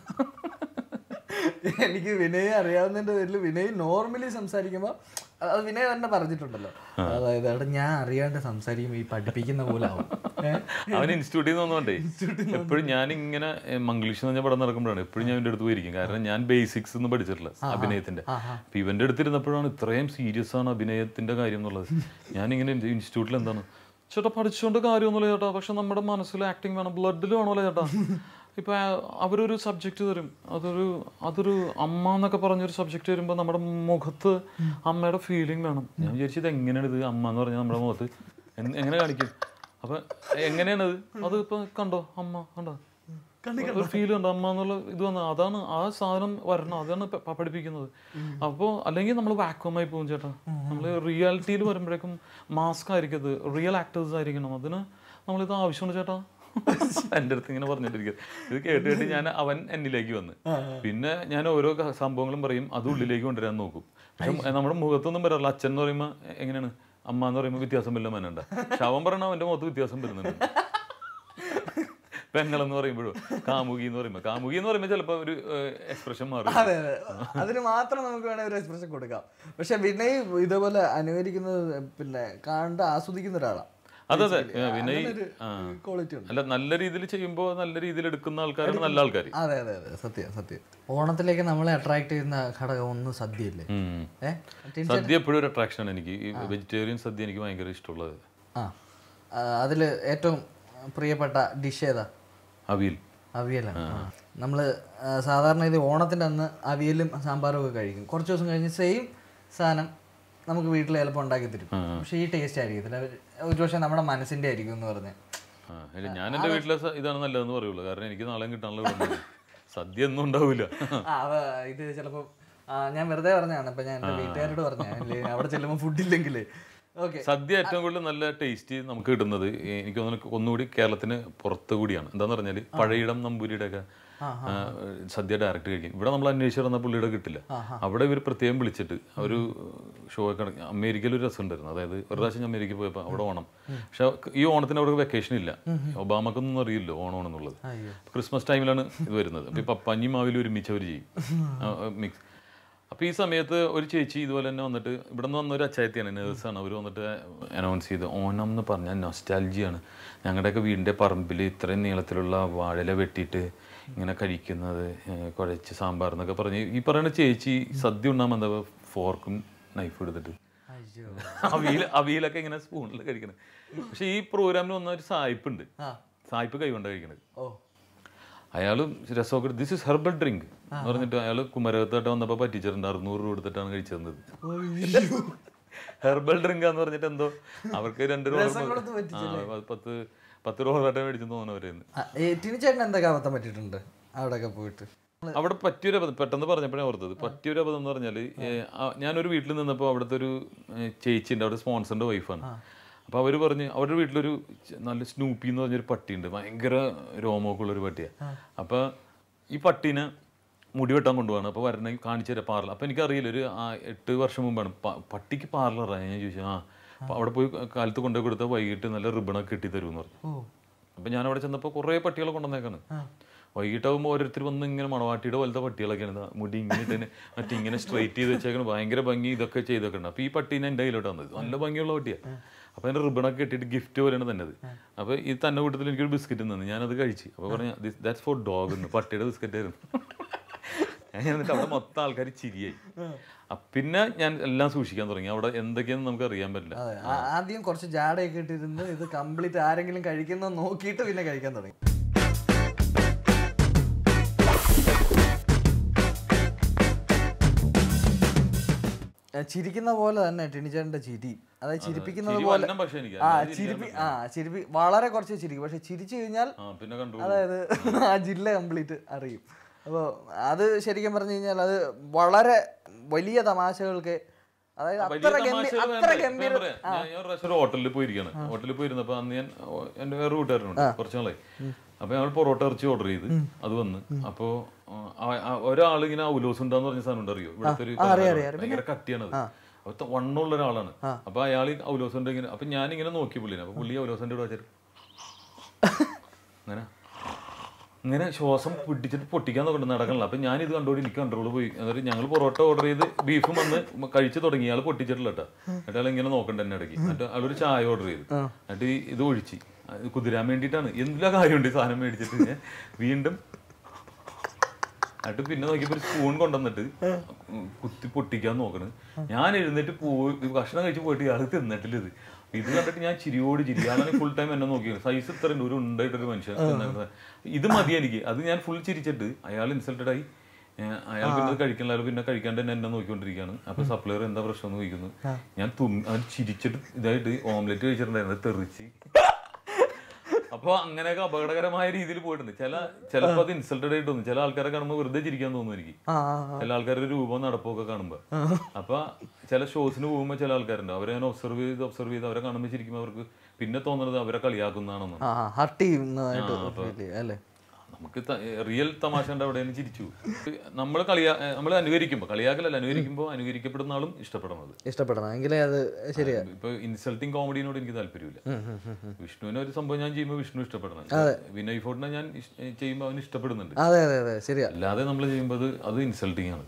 എനിക്ക് വിനയെ അറിയാവുന്നതിന്റെ പേരിൽ വിനയ് നോർമലി സംസാരിക്കുമ്പോൾ അത് വിനയ് തന്നെ പറഞ്ഞിട്ടുണ്ടല്ലോ അതായത് അവിടെ ഞാൻ അറിയാണ്ട് സംസാരിക്കുമ്പോൾ ഈ പഠിപ്പിക്കുന്ന പോലെ ആവും ഏ? അവൻ ഇൻസ്റ്റിറ്റ്യൂട്ടിൽ നിന്ന് വന്നോണ്ടേ എപ്പോഴും ഞാൻ ഇങ്ങനെ മംഗ്ലീഷ് എന്ന് പറഞ്ഞ പടം നടക്കുമ്പോഴാണ് എപ്പോഴും ഞാൻ ഇവന്റെ അടുത്ത് പോയിരിക്കും കാരണം ഞാൻ ബേസിക്സ് ഒന്നും പഠിച്ചിട്ടില്ല അഭിനയത്തിന്റെ അപ്പൊ ഇവന്റെ അടുത്തിരുന്നപ്പോഴാണ് ഇത്രയും സീരിയസ് ആണ് അഭിനയത്തിന്റെ കാര്യം എന്നുള്ളത് ഞാനിങ്ങനെ ഇൻസ്റ്റിറ്റ്യൂട്ടിൽ എന്താണ് ചേട്ടാ പഠിച്ചുകൊണ്ട് കാര്യമൊന്നുമില്ല ചേട്ടാ പക്ഷെ നമ്മുടെ മനസ്സിൽ ആക്ടിങ് വേണം ബ്ലഡിൽ വേണമല്ലോ ചേട്ടാ ഇപ്പൊ ആ- അവരൊരു സബ്ജക്റ്റ് തരും അതൊരു അതൊരു അമ്മ എന്നൊക്കെ പറഞ്ഞൊരു സബ്ജക്റ്റ് വരുമ്പോൾ നമ്മുടെ മുഖത്ത് അമ്മയുടെ ഫീലിംഗ് വേണം ഞാൻ വിചാരിച്ചത് എങ്ങനെയാണ് ഇത് അമ്മ എന്ന് പറഞ്ഞാൽ നമ്മുടെ മുഖത്ത് എന്ത്- എങ്ങനെ കാണിക്കും അപ്പൊ എങ്ങനെയാണത് അത് ഇപ്പൊ കണ്ടോ അമ്മ കണ്ടോ ഒരു ഫീൽ ഉണ്ട് അമ്മ എന്നുള്ള ഇത് വന്ന അതാണ് ആ സാധനം വരണം അതാണ് പ- പ- പഠിപ്പിക്കുന്നത് അപ്പോൾ അല്ലെങ്കിൽ നമ്മൾ വാക്വമായി പോകും ചേട്ടാ നമ്മൾ റിയാലിറ്റിയിൽ വരുമ്പോഴേക്കും മാസ്ക് ആയിരിക്കരുത് റിയൽ ആക്ടേഴ്സ് ആയിരിക്കണം അതിന് നമ്മളിത് ആവശ്യമുണ്ട് ചേട്ടാ എൻ്റെ അടുത്ത് ഇങ്ങനെ പറഞ്ഞിട്ടിരിക്കുക ഇത് കേട്ട് കേട്ട് ഞാൻ അവൻ എന്നിലേക്ക് വന്ന് പിന്നെ ഞാൻ ഓരോ ക- സംഭവങ്ങളും പറയും അത് ഉള്ളിലേക്ക് കൊണ്ടുവരാൻ നോക്കും പക്ഷെ നമ്മുടെ മുഖത്തൊന്നും വരാറില്ല അച്ഛൻ എന്ന് പറയുമ്പോൾ എങ്ങനെയാണ് അമ്മ എന്ന് പറയുമ്പോൾ വ്യത്യാസം വല്ല മനണ്ട പക്ഷെ അവൻ പറയണ അവൻ്റെ മുഖത്ത് വ്യത്യാസം വരുന്നുണ്ട് പെങ്ങളെന്ന് പറയുമ്പോഴും കാമുകി എന്ന് പറയുമ്പോൾ കാമുകി എന്ന് പറയുമ്പോൾ ചിലപ്പോൾ ഒരു എക്സ്പ്രഷൻ മാറും അതെ അതെ അതിന് മാത്രം നമുക്ക് വേണേൽ ഒരു എക്സ്പ്രഷൻ കൊടുക്കാം പക്ഷെ വിനയ് ഇതേപോലെ അനുകരിക്കുന്നത് പിന്നെ കണ്ട് ആസ്വദിക്കുന്ന ഒരാളാണ് അതെ അതെ പിന്നെ ഈ- ആ. ക്വാളിറ്റി ഉണ്ട് അല്ല നല്ല രീതിയിൽ ചെയ്യുമ്പോൾ നല്ല രീതിയിൽ എടുക്കുന്ന ആൾക്കാരാണ് നല്ല ആൾക്കാർ അതെ അതെ അതെ സത്യം സത്യം ഓണത്തിലേക്ക് നമ്മളെ അട്രാക്ട് ചെയ്യുന്ന ഘടകം ഒന്ന് സദ്യയില്ലേ ഏഹ് സദ്യ എപ്പോഴും ഒരു അട്രാക്ഷനാണ് എനിക്ക് ഈ വെജിറ്റേറിയൻ സദ്യ എനിക്ക് ഭയങ്കര ഇഷ്ടമുള്ളത് ആ അതിൽ ഏറ്റവും പ്രിയപ്പെട്ട ഡിഷ് ഏതാ അവിയൽ അവിയലാണ് നമ്മൾ സാധാരണ ഇത് ഓണത്തിൻ്റെ അന്ന് അവിയലും സാമ്പാറും ഒക്കെ കഴിക്കും കുറച്ച് ദിവസം കഴിഞ്ഞ് സെയിം സാധനം നമുക്ക് വീട്ടിൽ ചിലപ്പോൾ ഉണ്ടാക്കി തരും പക്ഷേ ഈ ടേസ്റ്റ് ആയിരിക്കത്തില്ല ഒരു പക്ഷേ നമ്മുടെ മനസ്സിൻ്റെ ആയിരിക്കും എന്ന് പറഞ്ഞ് ആ ഇല്ല ഞാൻ എൻ്റെ വീട്ടിലെ സ- ഇതാണ് നല്ലതെന്ന് പറയുള്ളൂ കാരണം എനിക്ക് നാളെ കിട്ടാനുള്ള ഇവിടെ ഉണ്ട്. സദ്യ ഒന്നും ഉണ്ടാവില്ല ആ അവ ഇത് ചിലപ്പോൾ ഞാൻ വെറുതെ പറഞ്ഞതാണ് ഇപ്പം ഞാൻ എൻ്റെ വീട്ടുകാരോട് പറഞ്ഞു അവിടെ ചെല്ലുമ്പോൾ ഫുഡില്ലെങ്കിൽ ഓക്കെ സദ്യ ഏറ്റവും കൂടുതൽ നല്ല ടേസ്റ്റ് നമുക്ക് കിട്ടുന്നത് എനിക്ക് തോന്നുന്നു ഒന്നുകൂടി കേരളത്തിന് പുറത്ത് കൂടിയാണ് എന്താന്ന് പറഞ്ഞാൽ പഴയിടം നമ്പൂരിയുടെ ഒക്കെ സദ്യ ഡയറക്റ്റ് കഴിക്കും ഇവിടെ നമ്മൾ അന്വേഷിച്ച് വന്ന പുള്ളിയുടെ കിട്ടില്ല അവിടെ ഇവർ പ്രത്യേകം വിളിച്ചിട്ട് ഒരു ഷോ ഒക്കെ നടത്തി- അമേരിക്കയിൽ ഒരു രസം ഉണ്ടായിരുന്നു അതായത് ഒരു പ്രാവശ്യം ഞാൻ അമേരിക്കയിൽ പോയപ്പോൾ അവിടെ ഓണം പക്ഷെ ഈ ഓണത്തിന് അവിടെ വെക്കേഷൻ ഇല്ല ഒബാമക്കൊന്നും അറിയില്ലോ ഓണം എന്നുള്ളത് ക്രിസ്മസ് ടൈമിലാണ് ഇത് വരുന്നത് അപ്പോൾ ഈ പപ്പാഞ്ഞി മാവിൽ ഒരുമിച്ച് അവർ ചെയ്യും മിക്സ് അപ്പോൾ ഈ സമയത്ത് ഒരു ചേച്ചി ഇതുപോലെ തന്നെ വന്നിട്ട് ഇവിടെ നിന്ന് വന്ന ഒരു അച്ചായത്തിയാണ് നേഴ്സാണ് അവർ വന്നിട്ട് അനൗൺസ് ചെയ്ത് ഓണം എന്ന് പറഞ്ഞാൽ നൊസ്റ്റാലജിയാണ് ഞങ്ങളുടെയൊക്കെ വീടിൻ്റെ പറമ്പിൽ ഇത്രയും നീളത്തിലുള്ള വാഴയില വെട്ടിയിട്ട് ഇങ്ങനെ കഴിക്കുന്നത് ഏഹ് കുഴച്ച് സാമ്പാർ എന്നൊക്കെ പറഞ്ഞ് ഈ പറയുന്ന ചേച്ചി സദ്യ ഉണ്ടാകുമ്പോൾ എന്താ ഫോർക്കും നൈഫ് എടുത്തിട്ട് അയ്യോ അവിയൽ അവിയലൊക്കെ ഇങ്ങനെ സ്പൂണിൽ കഴിക്കണത് പക്ഷേ ഈ പ്രോഗ്രാമിൽ വന്ന ഒരു സായിപ്പുണ്ട് ആ സായിപ്പ് കൈകൊണ്ട് കഴിക്കണത് ഓ അയാൾ രസമൊക്കെ ദിസ് ഇസ് ഹെർബൽ ഡ്രിങ്ക് എന്ന് പറഞ്ഞിട്ട് അയാൾ കുമരകത്തായിട്ട് വന്നപ്പോൾ പറ്റിച്ചിട്ടുണ്ട് അറുന്നൂറ് രൂപ കൊടുത്തിട്ടാണ് കഴിച്ചിരുന്നത് ഹെർബൽ ഡ്രിങ്ക് എന്ന് പറഞ്ഞിട്ട് എന്തോ അവർക്ക് രണ്ട് രൂപ കൊടുത്ത് ആ, പത്ത് പത്ത് രൂപ റേറ്റെ മേടിച്ചു തോന്നുന്നവരെന്ന് ടിനിച്ചേട്ടൻ എന്തൊക്കെ അബദ്ധം പറ്റിയിട്ടുണ്ട് അവിടെയൊക്കെ പോയിട്ട് അവിടെ പറ്റിയൊരു അബദ്ധം പെട്ടെന്ന് പറഞ്ഞപ്പോഴേ ഓർത്തത് പറ്റിയൊരു അബദ്ധം എന്ന് പറഞ്ഞാൽ ഞാനൊരു വീട്ടിൽ നിന്നപ്പോൾ അവിടുത്തെ ഒരു ഏ, ചേച്ചിയുണ്ട് അവിടെ സ്പോൺസറിന്റെ വൈഫാണ് അപ്പോൾ അവർ പറഞ്ഞ് അവരുടെ വീട്ടിലൊരു ച- നല്ല സ്നൂപ്പി എന്ന് പറഞ്ഞൊരു പട്ടിയുണ്ട് ഭയങ്കര രോമമൊക്കെ ഉള്ളൊരു പട്ടിയാണ് അപ്പോൾ ഈ പട്ടീനെ മുടി വെട്ടാൻ കൊണ്ടുപോകണം അപ്പോൾ വരണമെങ്കിൽ കാണിച്ചു തരാം പാർലർ അപ്പോൾ എനിക്കറിയില്ല ഒരു ആ, എട്ട് വർഷം മുമ്പാണ് പ- പട്ടിക്ക് പാർലറാണ് ഞാൻ ചോദിച്ചു ആ അപ്പോൾ അവിടെ പോയി കാലത്ത് കൊണ്ടുപോയി കൊടുത്താൽ വൈകിട്ട് നല്ല റിബണൊക്കെ കെട്ടി തരുമെന്ന് പറഞ്ഞു ഓ അപ്പം ഞാൻ അവിടെ ചെന്നപ്പോൾ കുറേ പട്ടികളെ കൊണ്ടുവന്നേക്കാണ് വൈകിട്ടാകുമ്പോൾ ഓരോരുത്തർ വന്ന് ഇങ്ങനെ മണവാട്ടിയുടെ പോലത്തെ പട്ടികളൊക്കെയാണ് ദാ മുടി ഇങ്ങനെ ഇട്ട് മറ്റേ ഇങ്ങനെ സ്ട്രൈറ്റ് ചെയ്ത് വെച്ചേക്കണം ഭയങ്കര ഭംഗി ഇതൊക്കെ ചെയ്തൊക്കെ അപ്പോൾ ഈ പട്ടീനെ എൻ്റെ കയ്യിലോട്ട് വന്നത് നല്ല ഭംഗിയുള്ള പട്ടിയാണ് അപ്പോൾ അതിൻ്റെ റിബണൊക്കെ ഇട്ടിട്ട് ഗിഫ്റ്റ് പോലെയാണ് തന്നത് അപ്പോൾ ഈ തന്നെ കൂട്ടത്തിൽ എനിക്കൊരു ബിസ്ക്കറ്റ് തന്നു ഞാനത് കഴിച്ചു അപ്പോൾ പറഞ്ഞു ദാറ്റ്സ് ഫോർ ഡോഗ് എന്ന് പട്ടിയുടെ ബിസ്ക്കറ്റ് ആയിരുന്നു ഞാൻ എന്നിട്ട് അവിടെ മൊത്തം ആൾക്കാർ ചിരിയായി അ- പിന്നെ ഞാൻ എല്ലാം സൂക്ഷിക്കാൻ തുടങ്ങി അവിടെ എന്തൊക്കെയാണെന്ന് നമുക്ക് അറിയാൻ പറ്റില്ല അതെ ആ- ആദ്യം കുറച്ച് ജാടയൊക്കെ ഇട്ടിരുന്ന് ഇത് കംപ്ലീറ്റ് ആരെങ്കിലും കഴിക്കുന്ന നോക്കിയിട്ട് പിന്നെ കഴിക്കാൻ തുടങ്ങി ഏ, ചിരിക്കുന്ന പോലെ തന്നെ ടിനിച്ചേട്ടന്റെ ചിരി അതായത് ചിരിപ്പിക്കുന്നത് ചിരി പോലെ വരണം പക്ഷേ എനിക്ക് ആ അല്ലാതെ ചിരിപ്പി ആ ചിരിപ്പി വളരെ കുറച്ച് ചിരിക്കും പക്ഷെ ചിരിച്ചു കഴിഞ്ഞാൽ ആ പിന്നെ കണ്ടു അതായത് ആ ജില്ല കംപ്ലീറ്റ് അറിയും അപ്പോൾ അത് ശരിക്കും പറഞ്ഞു കഴിഞ്ഞാൽ അത് വളരെ വലിയ തമാശകൾക്ക് അതായത് വലിയ അത്ര ഗംഭീര തമാശകൾ അത്ര വേണ്ട. ഗംഭീര ഞാൻ പറയാം. ഞാൻ ഞാൻ ഒരു പ്രാവശ്യം ഒരു ഹോട്ടലിൽ പോയിരിക്കാണ് ഹോട്ടലിൽ പോയിരുന്നപ്പോൾ അന്ന് ഞാൻ ഓ, എൻ്റെ വേറെ കൂട്ടുകാരനുണ്ട് കുറച്ച് നാളായി അപ്പൊ ഞങ്ങൾ പൊറോട്ട ഇറച്ചി ഓർഡർ ചെയ്ത് അത് വന്ന് അപ്പോ ഒരാൾ ഇങ്ങനെ ഔലോസ് ഉണ്ടാന്ന് പറഞ്ഞ സാധനം ഉണ്ട് അറിയോ ഇവിടുത്തെ ഒരു പലഹാരം. ഭയങ്കര കട്ടിയാണത് അപ്പൊ വണ്ണുള്ള ഒരാളാണ് അപ്പൊ അയാൾ ഔലോസ് ഉണ്ട് ഇങ്ങനെ അപ്പൊ ഞാൻ ഇങ്ങനെ നോക്കി പുള്ളിനെ അപ്പൊ പുള്ളി ഔലോസിന്റെ ഇവിടെ വെച്ചിട്ട് അങ്ങനെ ഇങ്ങനെ ശ്വാസം പിടിച്ചിട്ട് പൊട്ടിക്കാൻ നോക്കണ്ട നടക്കണില്ല അപ്പൊ ഞാൻ ഇത് കണ്ടോടി എനിക്ക് കൺട്രോൾ പോയി എന്നിട്ട് ഞങ്ങൾ പൊറോട്ട ഓർഡർ ചെയ്ത് ബീഫും വന്ന് കഴിച്ചു തുടങ്ങി അയാൾ പൊട്ടിച്ചിട്ടില്ല കേട്ടോ എന്നിട്ട് അയാൾ ഇങ്ങനെ നോക്കണ്ട എന്നെ ഇടയ്ക്ക് എന്നിട്ട് അയാളൊരു ചായ ഓർഡർ ചെയ്തു എന്നിട്ട് ഈ ഇത് ഒഴിച്ച് അത് കുതിരാൻ വേണ്ടിയിട്ടാണ് എന്തെല്ലാം കാര്യമുണ്ട് ഈ സാധനം മേടിച്ചിട്ട് ഞാൻ വീണ്ടും എന്നിട്ട് പിന്നെ നോക്കിയപ്പോ ഒരു സ്പൂൺ കൊണ്ടുവന്നിട്ട് കുത്തി പൊട്ടിക്കാൻ നോക്കണ് ഞാൻ എഴുന്നേറ്റ് പോയി ഭക്ഷണം കഴിച്ച് പോയിട്ട് ഇയാൾ തിന്നിട്ടില്ല ഇത് ഇത് കണ്ടിട്ട് ഞാൻ ചിരിയോട് ചിരി ഇയാളാണ് ഫുൾ ടൈം എന്നെ നോക്കിയത് സൈസ് ഇത്ര ഉണ്ട് ഒരു ഉണ്ടായിട്ടൊരു മനുഷ്യൻ തിന്നിട്ട്. ഇത് മതി എനിക്ക് അത് ഞാൻ ഫുൾ ചിരിച്ചിട്ട് അയാൾ ഇൻസൾട്ടഡ് ആയി ഏഹ് അയാൾ പിന്നെ അത് കഴിക്കണില്ല അയാൾ പിന്നെ കഴിക്കാണ്ട് തന്നെ എന്നെ നോക്കിക്കൊണ്ടിരിക്കുകയാണ് അപ്പൊ സപ്ലയർ എന്താ പ്രശ്നം എന്ന് ചോദിക്കുന്നു ഞാൻ തുമ്മി അവൻ ചിരിച്ചിട്ട് ഇതായിട്ട് ഓംലെറ്റ് കഴിച്ചിട്ടുണ്ടായിരുന്നു അത് തെറിച്ച് അപ്പൊ അപ്പൊ അങ്ങനെയൊക്കെ അപകടകരമായ രീതിയിൽ പോയിട്ടുണ്ട് ചില ചിലപ്പോ അത് ഇൻസൾട്ടഡ് ആയിട്ട് തോന്നും ചില ആൾക്കാരെ കാണുമ്പോൾ വെറുതെ ചിരിക്കാൻ തോന്നും എനിക്ക് ആ ആ, ചില ആൾക്കാരുടെ രൂപം നടപ്പൊക്കെ കാണുമ്പോ അപ്പൊ ചില ഷോസിന് പോകുമ്പോൾ ചില ആൾക്കാരുണ്ട് അവരെ ഞാൻ ഒബ്സർവ് ചെയ്ത് ഒബ്സർവ് ചെയ്ത് അവരെ കാണുമ്പോൾ ശരിക്കും അവർക്ക് പിന്നെ തോന്നുന്നത് അവരെ കളിയാക്കുന്നതാണെന്ന് ആ ഹർട്ട് ചെയ്യുന്നതായിട്ട് feel ചെയ്യും, അല്ലേ നമുക്ക് റിയൽ തമാശ ഉണ്ട് അവിടെ നിന്ന് ചിരിച്ചു നമ്മൾ കളിയാ നമ്മൾ അനുകരിക്കുമ്പോൾ കളിയാക്കലല്ല അനുകരിക്കുമ്പോൾ അനുകരിക്കപ്പെടുന്ന ആളും ഇഷ്ടപ്പെടുന്നത് ഇഷ്ടപ്പെടണം എങ്കിലേ അത് ശരിയാ ഇപ്പൊ ഇൻസൾട്ടിങ് കോമഡിനോട് എനിക്ക് താല്പര്യമില്ല വിഷ്ണുവിനെ ഒരു സംഭവം ഞാൻ ചെയ്യുമ്പോൾ വിഷ്ണു ഇഷ്ടപ്പെടണം വിനയ് ഫോർട്ടിനെ ഞാൻ ഇഷ്- ചെയ്യുമ്പോൾ അവന് ഇഷ്ടപ്പെടുന്നുണ്ട് അതെ അതെ അതെ ശരിയാ അല്ലാതെ നമ്മൾ ചെയ്യുമ്പോൾ അത് അത് ഇൻസൾട്ടിങ് ആണ്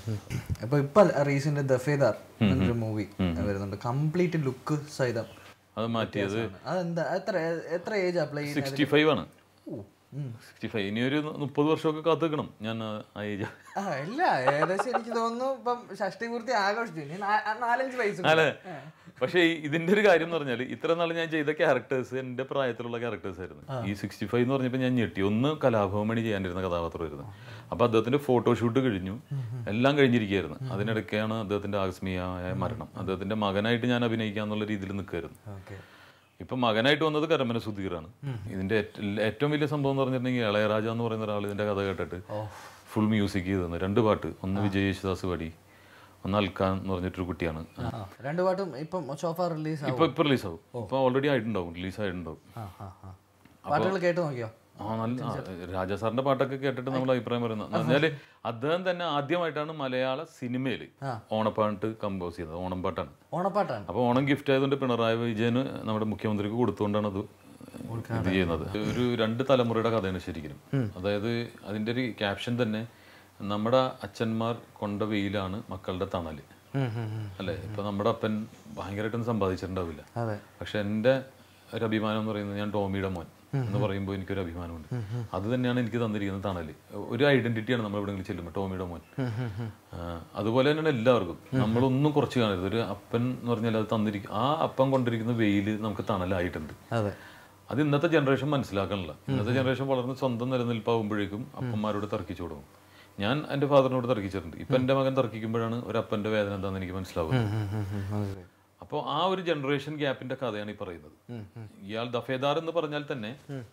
അപ്പൊ ഇപ്പൊ റീസെന്റ് ദഫേദാർ എന്നൊരു മൂവി വരുന്നുണ്ട് കംപ്ലീറ്റ് ലുക്ക് സഹിതം അത് മാറ്റിയത് അതെന്താ എത്ര എത്ര ഏജ് അപ്ലൈ സിക്സ്റ്റി ഫൈവ് ആണ് സിക്സ്റ്റി ഫൈവ് ഇനി ഒരു മുപ്പത് വർഷമൊക്കെ കാത്തു നിൽക്കണം ഞാൻ ആ- ആ ഏജ് ആ ഇല്ല ഏകദേശം എനിക്ക് തോന്നുന്നു ഇപ്പം ഷഷ്ടി പൂർത്തി ആഘോഷിച്ചു ഇനി നാ- നാലഞ്ച് വയസ്സ് അല്ലേ പക്ഷേ ഈ- ഇതിന്റെ ഒരു കാര്യം എന്ന് പറഞ്ഞാൽ ഇത്ര നാൾ ഞാൻ ചെയ്ത ക്യാരക്ടേഴ്സ് എന്റെ പ്രായത്തിലുള്ള ക്യാരക്ടേഴ്സ് ആയിരുന്നു ഈ സിക്സ്റ്റി ഫൈവ് എന്ന് പറഞ്ഞപ്പോൾ ഞാൻ ഞെട്ടി ഒന്ന് കലാഭവമണി ചെയ്യാനിരുന്ന കഥാപാത്രമായിരുന്നു അപ്പൊ അദ്ദേഹത്തിന്റെ ഫോട്ടോഷൂട്ട് കഴിഞ്ഞു എല്ലാം കഴിഞ്ഞിരിക്കുകയായിരുന്നു അതിനിടയ്ക്കാണ് അദ്ദേഹത്തിന്റെ ആകസ്മികമായ മരണം അദ്ദേഹത്തിന്റെ മകനായിട്ട് ഞാൻ അഭിനയിക്കാന്നുള്ള രീതിയിൽ നിൽക്കുകയായിരുന്നു ഓക്കെ ഇപ്പൊ മകനായിട്ട് വന്നത് കരമന സുധീറാണ് ഇതിന്റെ ഏറ്റ- ഏറ്റവും വലിയ സംഭവം എന്ന് പറഞ്ഞിട്ടുണ്ടെങ്കിൽ ഇളയരാജ എന്ന് പറയുന്ന ഒരാൾ ഇതിന്റെ കഥ കേട്ടിട്ട് ഫുൾ മ്യൂസിക് ചെയ്തു തന്നു രണ്ട് പാട്ട് ഒന്ന് വിജയ് യേശുദാസ് പാടി ഒന്ന് അൽക്കാൻ എന്ന് പറഞ്ഞിട്ടൊരു കുട്ടിയാണ് രണ്ടു പാട്ടും ഇപ്പം സോഫ റിലീസ് ആവും ഇപ്പൊ ഇപ്പൊ റിലീസ് ആവും ഇപ്പൊ ഓൾറെഡി ആയിട്ടുണ്ടാവും റിലീസ് ആയിട്ടുണ്ടാവും ആ, ആ, ആ. പാട്ടുകൾ കേട്ട് നോക്കിയോ ആ നല്ല ആ, രാജാ സാറിന്റെ പാട്ടൊക്കെ കേട്ടിട്ട് നമ്മൾ അഭിപ്രായം പറയുന്നത് എന്ന് പറഞ്ഞാല് അദ്ദേഹം തന്നെ ആദ്യമായിട്ടാണ് മലയാള സിനിമയില് ഓണപ്പാട്ട് കമ്പോസ് ചെയ്തത് ഓണം പാട്ടാണ് ഓണപ്പാട്ടാണ് അപ്പോൾ ഓണം ഗിഫ്റ്റ് ആയതുകൊണ്ട് പിണറായി വിജയന് നമ്മുടെ മുഖ്യമന്ത്രിക്ക് കൊടുത്തുകൊണ്ടാണ് അത് ഇത് ചെയ്യുന്നത് ഒരു രണ്ട് തലമുറയുടെ കഥയാണ് ശരിക്കും അതായത് അതിന്റെ ഒരു ക്യാപ്ഷൻ തന്നെ നമ്മുടെ അച്ഛന്മാർ കൊണ്ട വെയിലാണ് മക്കളുടെ തണല് ഉം, ഉം, ഉം. അല്ലേ ഇപ്പൊ നമ്മുടെ അപ്പൻ ഭയങ്കരമായിട്ടൊന്നും സമ്പാദിച്ചിട്ടുണ്ടാവില്ല അതെ പക്ഷെ എൻ്റെ ഒരു അഭിമാനം എന്ന് പറയുന്നത് ഞാൻ ടോമിയുടെ മോൻ എന്ന് പറയുമ്പോൾ എനിക്കൊരു അഭിമാനമുണ്ട് അത് തന്നെയാണ് എനിക്ക് തന്നിരിക്കുന്ന തണല് ഒരു ഐഡന്റിറ്റിയാണ് നമ്മൾ എവിടെയെങ്കിലും ചെല്ലുമ്പോൾ ടോമിയുടെ മോൻ ആ, അതുപോലെ തന്നെയാണ് എല്ലാവർക്കും നമ്മളൊന്നും കുറച്ച് കാണരുത് ഒരു അപ്പൻ എന്ന് പറഞ്ഞാൽ അത് തന്നിരിക്കും ആ അപ്പൻ കൊണ്ടിരിക്കുന്ന വെയിൽ നമുക്ക് തണലായിട്ടുണ്ട് അതെ അത് ഇന്നത്തെ ജനറേഷൻ മനസ്സിലാക്കണില്ല ഇന്നത്തെ ജനറേഷൻ വളർന്ന് സ്വന്തം നിലനിൽപ്പാകുമ്പോഴേക്കും അപ്പന്മാരോട് തർക്കിച്ചു തുടങ്ങും ഞാൻ എൻ്റെ ഫാദറിനോട് തർക്കിച്ചിട്ടുണ്ട് ഇപ്പൊ എൻ്റെ മകൻ തർക്കിക്കുമ്പോഴാണ് ഒരു അപ്പന്റെ വേദന എന്താണെന്ന് എനിക്ക് മനസ്സിലാവുന്നത് ഉം, ഉം, ഉം, മനസ്സിലായി. അപ്പോൾ ആ ഒരു ജനറേഷൻ ഗ്യാപ്പിന്റെ കഥയാണ് ഈ പറയുന്നത് ഇയാൾ ദഫേദാർ എന്ന് പറഞ്ഞാൽ തന്നെ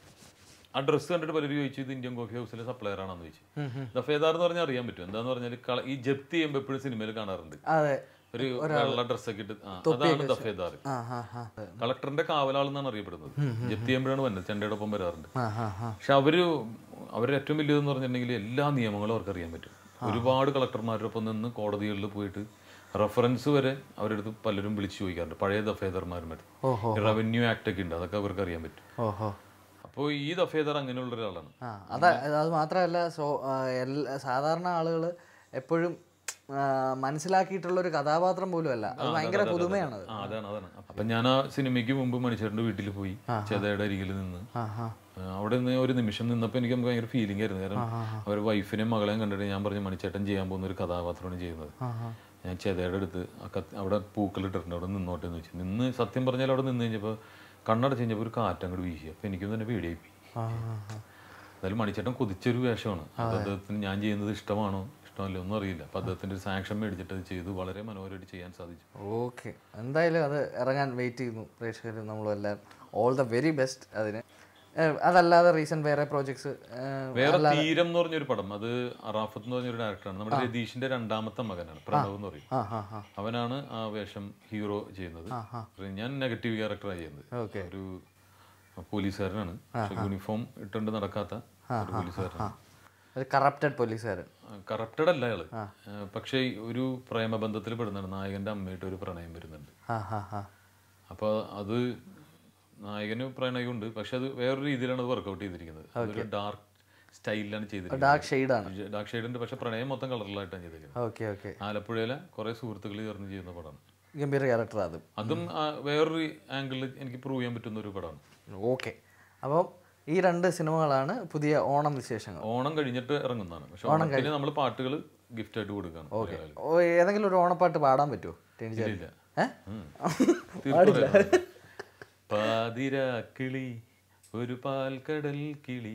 ആ ഡ്രസ്സ് കണ്ടിട്ട് പലരും ചോദിച്ചു ഇത് ഇന്ത്യൻ കോഫി ഹൗസിലെ സപ്ലയർ ആണെന്ന് ചോദിച്ചു ദഫേദാർ എന്ന് പറഞ്ഞാൽ അറിയാൻ പറ്റും എന്താന്ന് പറഞ്ഞാൽ കള- ഈ ജപ്തി ചെയ്യുമ്പോൾ എപ്പോഴും സിനിമയിൽ കാണാറുണ്ട് അതെ ഒരു വെള്ള ഡ്രസ്സൊക്കെ ഇട്ട് ആ, അതാണ് ദഫേദാർ ആ ആ ആ കളക്ടറിന്റെ കാവലാളെന്നാണ് അറിയപ്പെടുന്നത് ജപ്തി ചെയ്യുമ്പോഴാണ് വന്നത് ചെണ്ടയുടെ ഒപ്പം വരാറുണ്ട് ആ ആ ആ പക്ഷെ അവര് അവരുടെ ഏറ്റവും വലിയതെന്ന് പറഞ്ഞിട്ടുണ്ടെങ്കിൽ എല്ലാ നിയമങ്ങളും അവർക്ക് അറിയാൻ പറ്റും ഒരുപാട് കളക്ടർമാരുടെ ഒപ്പം നിന്ന് കോടതികളിൽ പോയിട്ട് റെഫറൻസ് വരെ അവരുടെ അടുത്ത് പലരും വിളിച്ചു ചോദിക്കാറുണ്ട് പഴയ ദഫേദർമാരുടെ ഓഹോ. റവന്യൂ ആക്ട് ഒക്കെ ഉണ്ട് അതൊക്കെ അവർക്ക് അറിയാൻ പറ്റും ഓഹോ അപ്പോൾ ഈ ദഫേദർ അങ്ങനെയുള്ള ഒരാളാണ് ആ അതാ അത് മാത്രമല്ല സോ ആ, എല്ലാ സാധാരണ ആളുകൾ എപ്പോഴും ആ, മനസ്സിലാക്കിയിട്ടുള്ള ഒരു കഥാപാത്രം പോലും അല്ല അത് ഭയങ്കര പുതുമയാണത് ആ അതാണ് അതാണ് അപ്പം ഞാൻ ആ സിനിമയ്ക്ക് മുമ്പ് മണിച്ചേട്ടൻ്റെ വീട്ടിൽ പോയി ചേതയുടെ അരികിൽ നിന്ന് ആ ആ ആ, അവിടെ നിന്ന് ഒരു നിമിഷം നിന്നപ്പോൾ എനിക്ക് നമുക്ക് ഭയങ്കര ഫീലിംഗ് ആയിരുന്നു കാരണം അവർ വൈഫിനെയും മകളെയും കണ്ടിട്ട് ഞാൻ പറഞ്ഞു മണിച്ചേട്ടൻ ചെയ്യാൻ പോകുന്ന ഒരു കഥാപാത്രമാണ് ചെയ്യുന്നത് ഞാൻ ചെതയുടെ അടുത്ത് ആ കത്ത് അവിടെ പൂക്കൾ ഇട്ടിട്ടുണ്ട് അവിടെ നിന്നോട്ടെ എന്ന് വെച്ചു നിന്ന് സത്യം പറഞ്ഞാൽ അവിടെ നിന്ന് കഴിഞ്ഞപ്പോൾ കണ്ണടച്ച് കഴിഞ്ഞപ്പോൾ ഒരു കാറ്റങ്ങോട്ട് വീശി അപ്പോൾ എനിക്കും തന്നെ പേടിയായി പോയി ആ, ആ, ആ. എന്തായാലും മണിച്ചേട്ടൻ കൊതിച്ചൊരു വേഷമാണ് അത് അദ്ദേഹത്തിന് ഞാൻ ചെയ്യുന്നത് ഇഷ്ടമാണോ ഇഷ്ടമല്ലോ ഒന്നും അറിയില്ല അപ്പോൾ അദ്ദേഹത്തിൻ്റെ ഒരു സാങ്ഷൻ മേടിച്ചിട്ട് അത് ചെയ്തു വളരെ മനോഹരമായിട്ട് ചെയ്യാൻ സാധിച്ചു ഓക്കെ എന്തായാലും അത് ഇറങ്ങാൻ വെയിറ്റ് ചെയ്യുന്നു പ്രേക്ഷകരും നമ്മളും ഓൾ ദ വെരി ബെസ്റ്റ് അതിന് ഏ, അതല്ലാതെ റീസെന്റ് വേറെ പ്രോജക്ട്സ് വേറെ തീരം എന്ന് പറഞ്ഞൊരു പടം അത് അറാഫത്ത് എന്ന് പറഞ്ഞൊരു ഡയറക്ടറാണ് നമ്മുടെ രതീഷിന്റെ രണ്ടാമത്തെ മകനാണ് പ്രണവ് എന്ന് പറയും ആ ആ ആ അവനാണ് ആ വേഷം ഹീറോ ചെയ്യുന്നത് ഞാൻ നെഗറ്റീവ് ക്യാരക്ടറാണ് ചെയ്യുന്നത് ഓക്കെ ഒരു പോലീസുകാരനാണ് പക്ഷെ യൂണിഫോം ഇട്ടുകൊണ്ട് നടക്കാത്ത ഒരു പോലീസുകാരനാണ് ഒരു കറപ്റ്റഡ് പോലീസുകാരൻ കറപ്റ്റഡ് അല്ല അയാള് പക്ഷേ ഒരു പ്രേമബന്ധത്തിൽ പെടുന്നുണ്ട് നായകന്റെ അമ്മയായിട്ട് ഒരു പ്രണയം വരുന്നുണ്ട് ആ ആ ആ അപ്പൊ അത് നായകന് പ്രണയമുണ്ട് പക്ഷെ അത് വേറൊരു രീതിയിലാണ് അത് വർക്കൗട്ട് ചെയ്തിരിക്കുന്നത് അതൊരു ഡാർക്ക് സ്റ്റൈലിലാണ് ചെയ്തിരിക്കുന്നത് ഡാർക്ക് ഷെയ്ഡാണ് ഡാർക്ക് ഷെയ്ഡ് ഉണ്ട് പക്ഷെ പ്രണയം മൊത്തം കളറിലായിട്ടാണ് ചെയ്തിരിക്കുന്നത് ഓക്കെ ഓക്കെ ആലപ്പുഴയിലെ കുറെ സുഹൃത്തുക്കൾ ചേർന്ന് ചെയ്യുന്ന പടമാണ് ഗംഭീര ക്യാരക്ടർ അത് അതും ആ, വേറൊരു ആംഗിളിൽ എനിക്ക് പ്രൂവ് ചെയ്യാൻ പറ്റുന്ന ഒരു പടമാണ് ഓക്കെ അപ്പം ഈ രണ്ട് സിനിമകളാണ് പുതിയ ഓണം വിശേഷങ്ങൾ ഓണം കഴിഞ്ഞിട്ട് ഇറങ്ങുന്നതാണ് പക്ഷെ ഓണത്തിന് നമ്മൾ പാട്ടുകൾ ഗിഫ്റ്റ് ആയിട്ട് കൊടുക്കുകയാണ് ഒരാൾക്ക്. ഓ ഏതെങ്കിലും ഒരു ഓണപ്പാട്ട് പാടാൻ പറ്റുമോ ടെനിച്ചാൽ ഇല്ല ഏ ഉം. തീർത്ത് പറയാം. പാതിര കിളി ഒരു പാൽക്കടൽ കിളി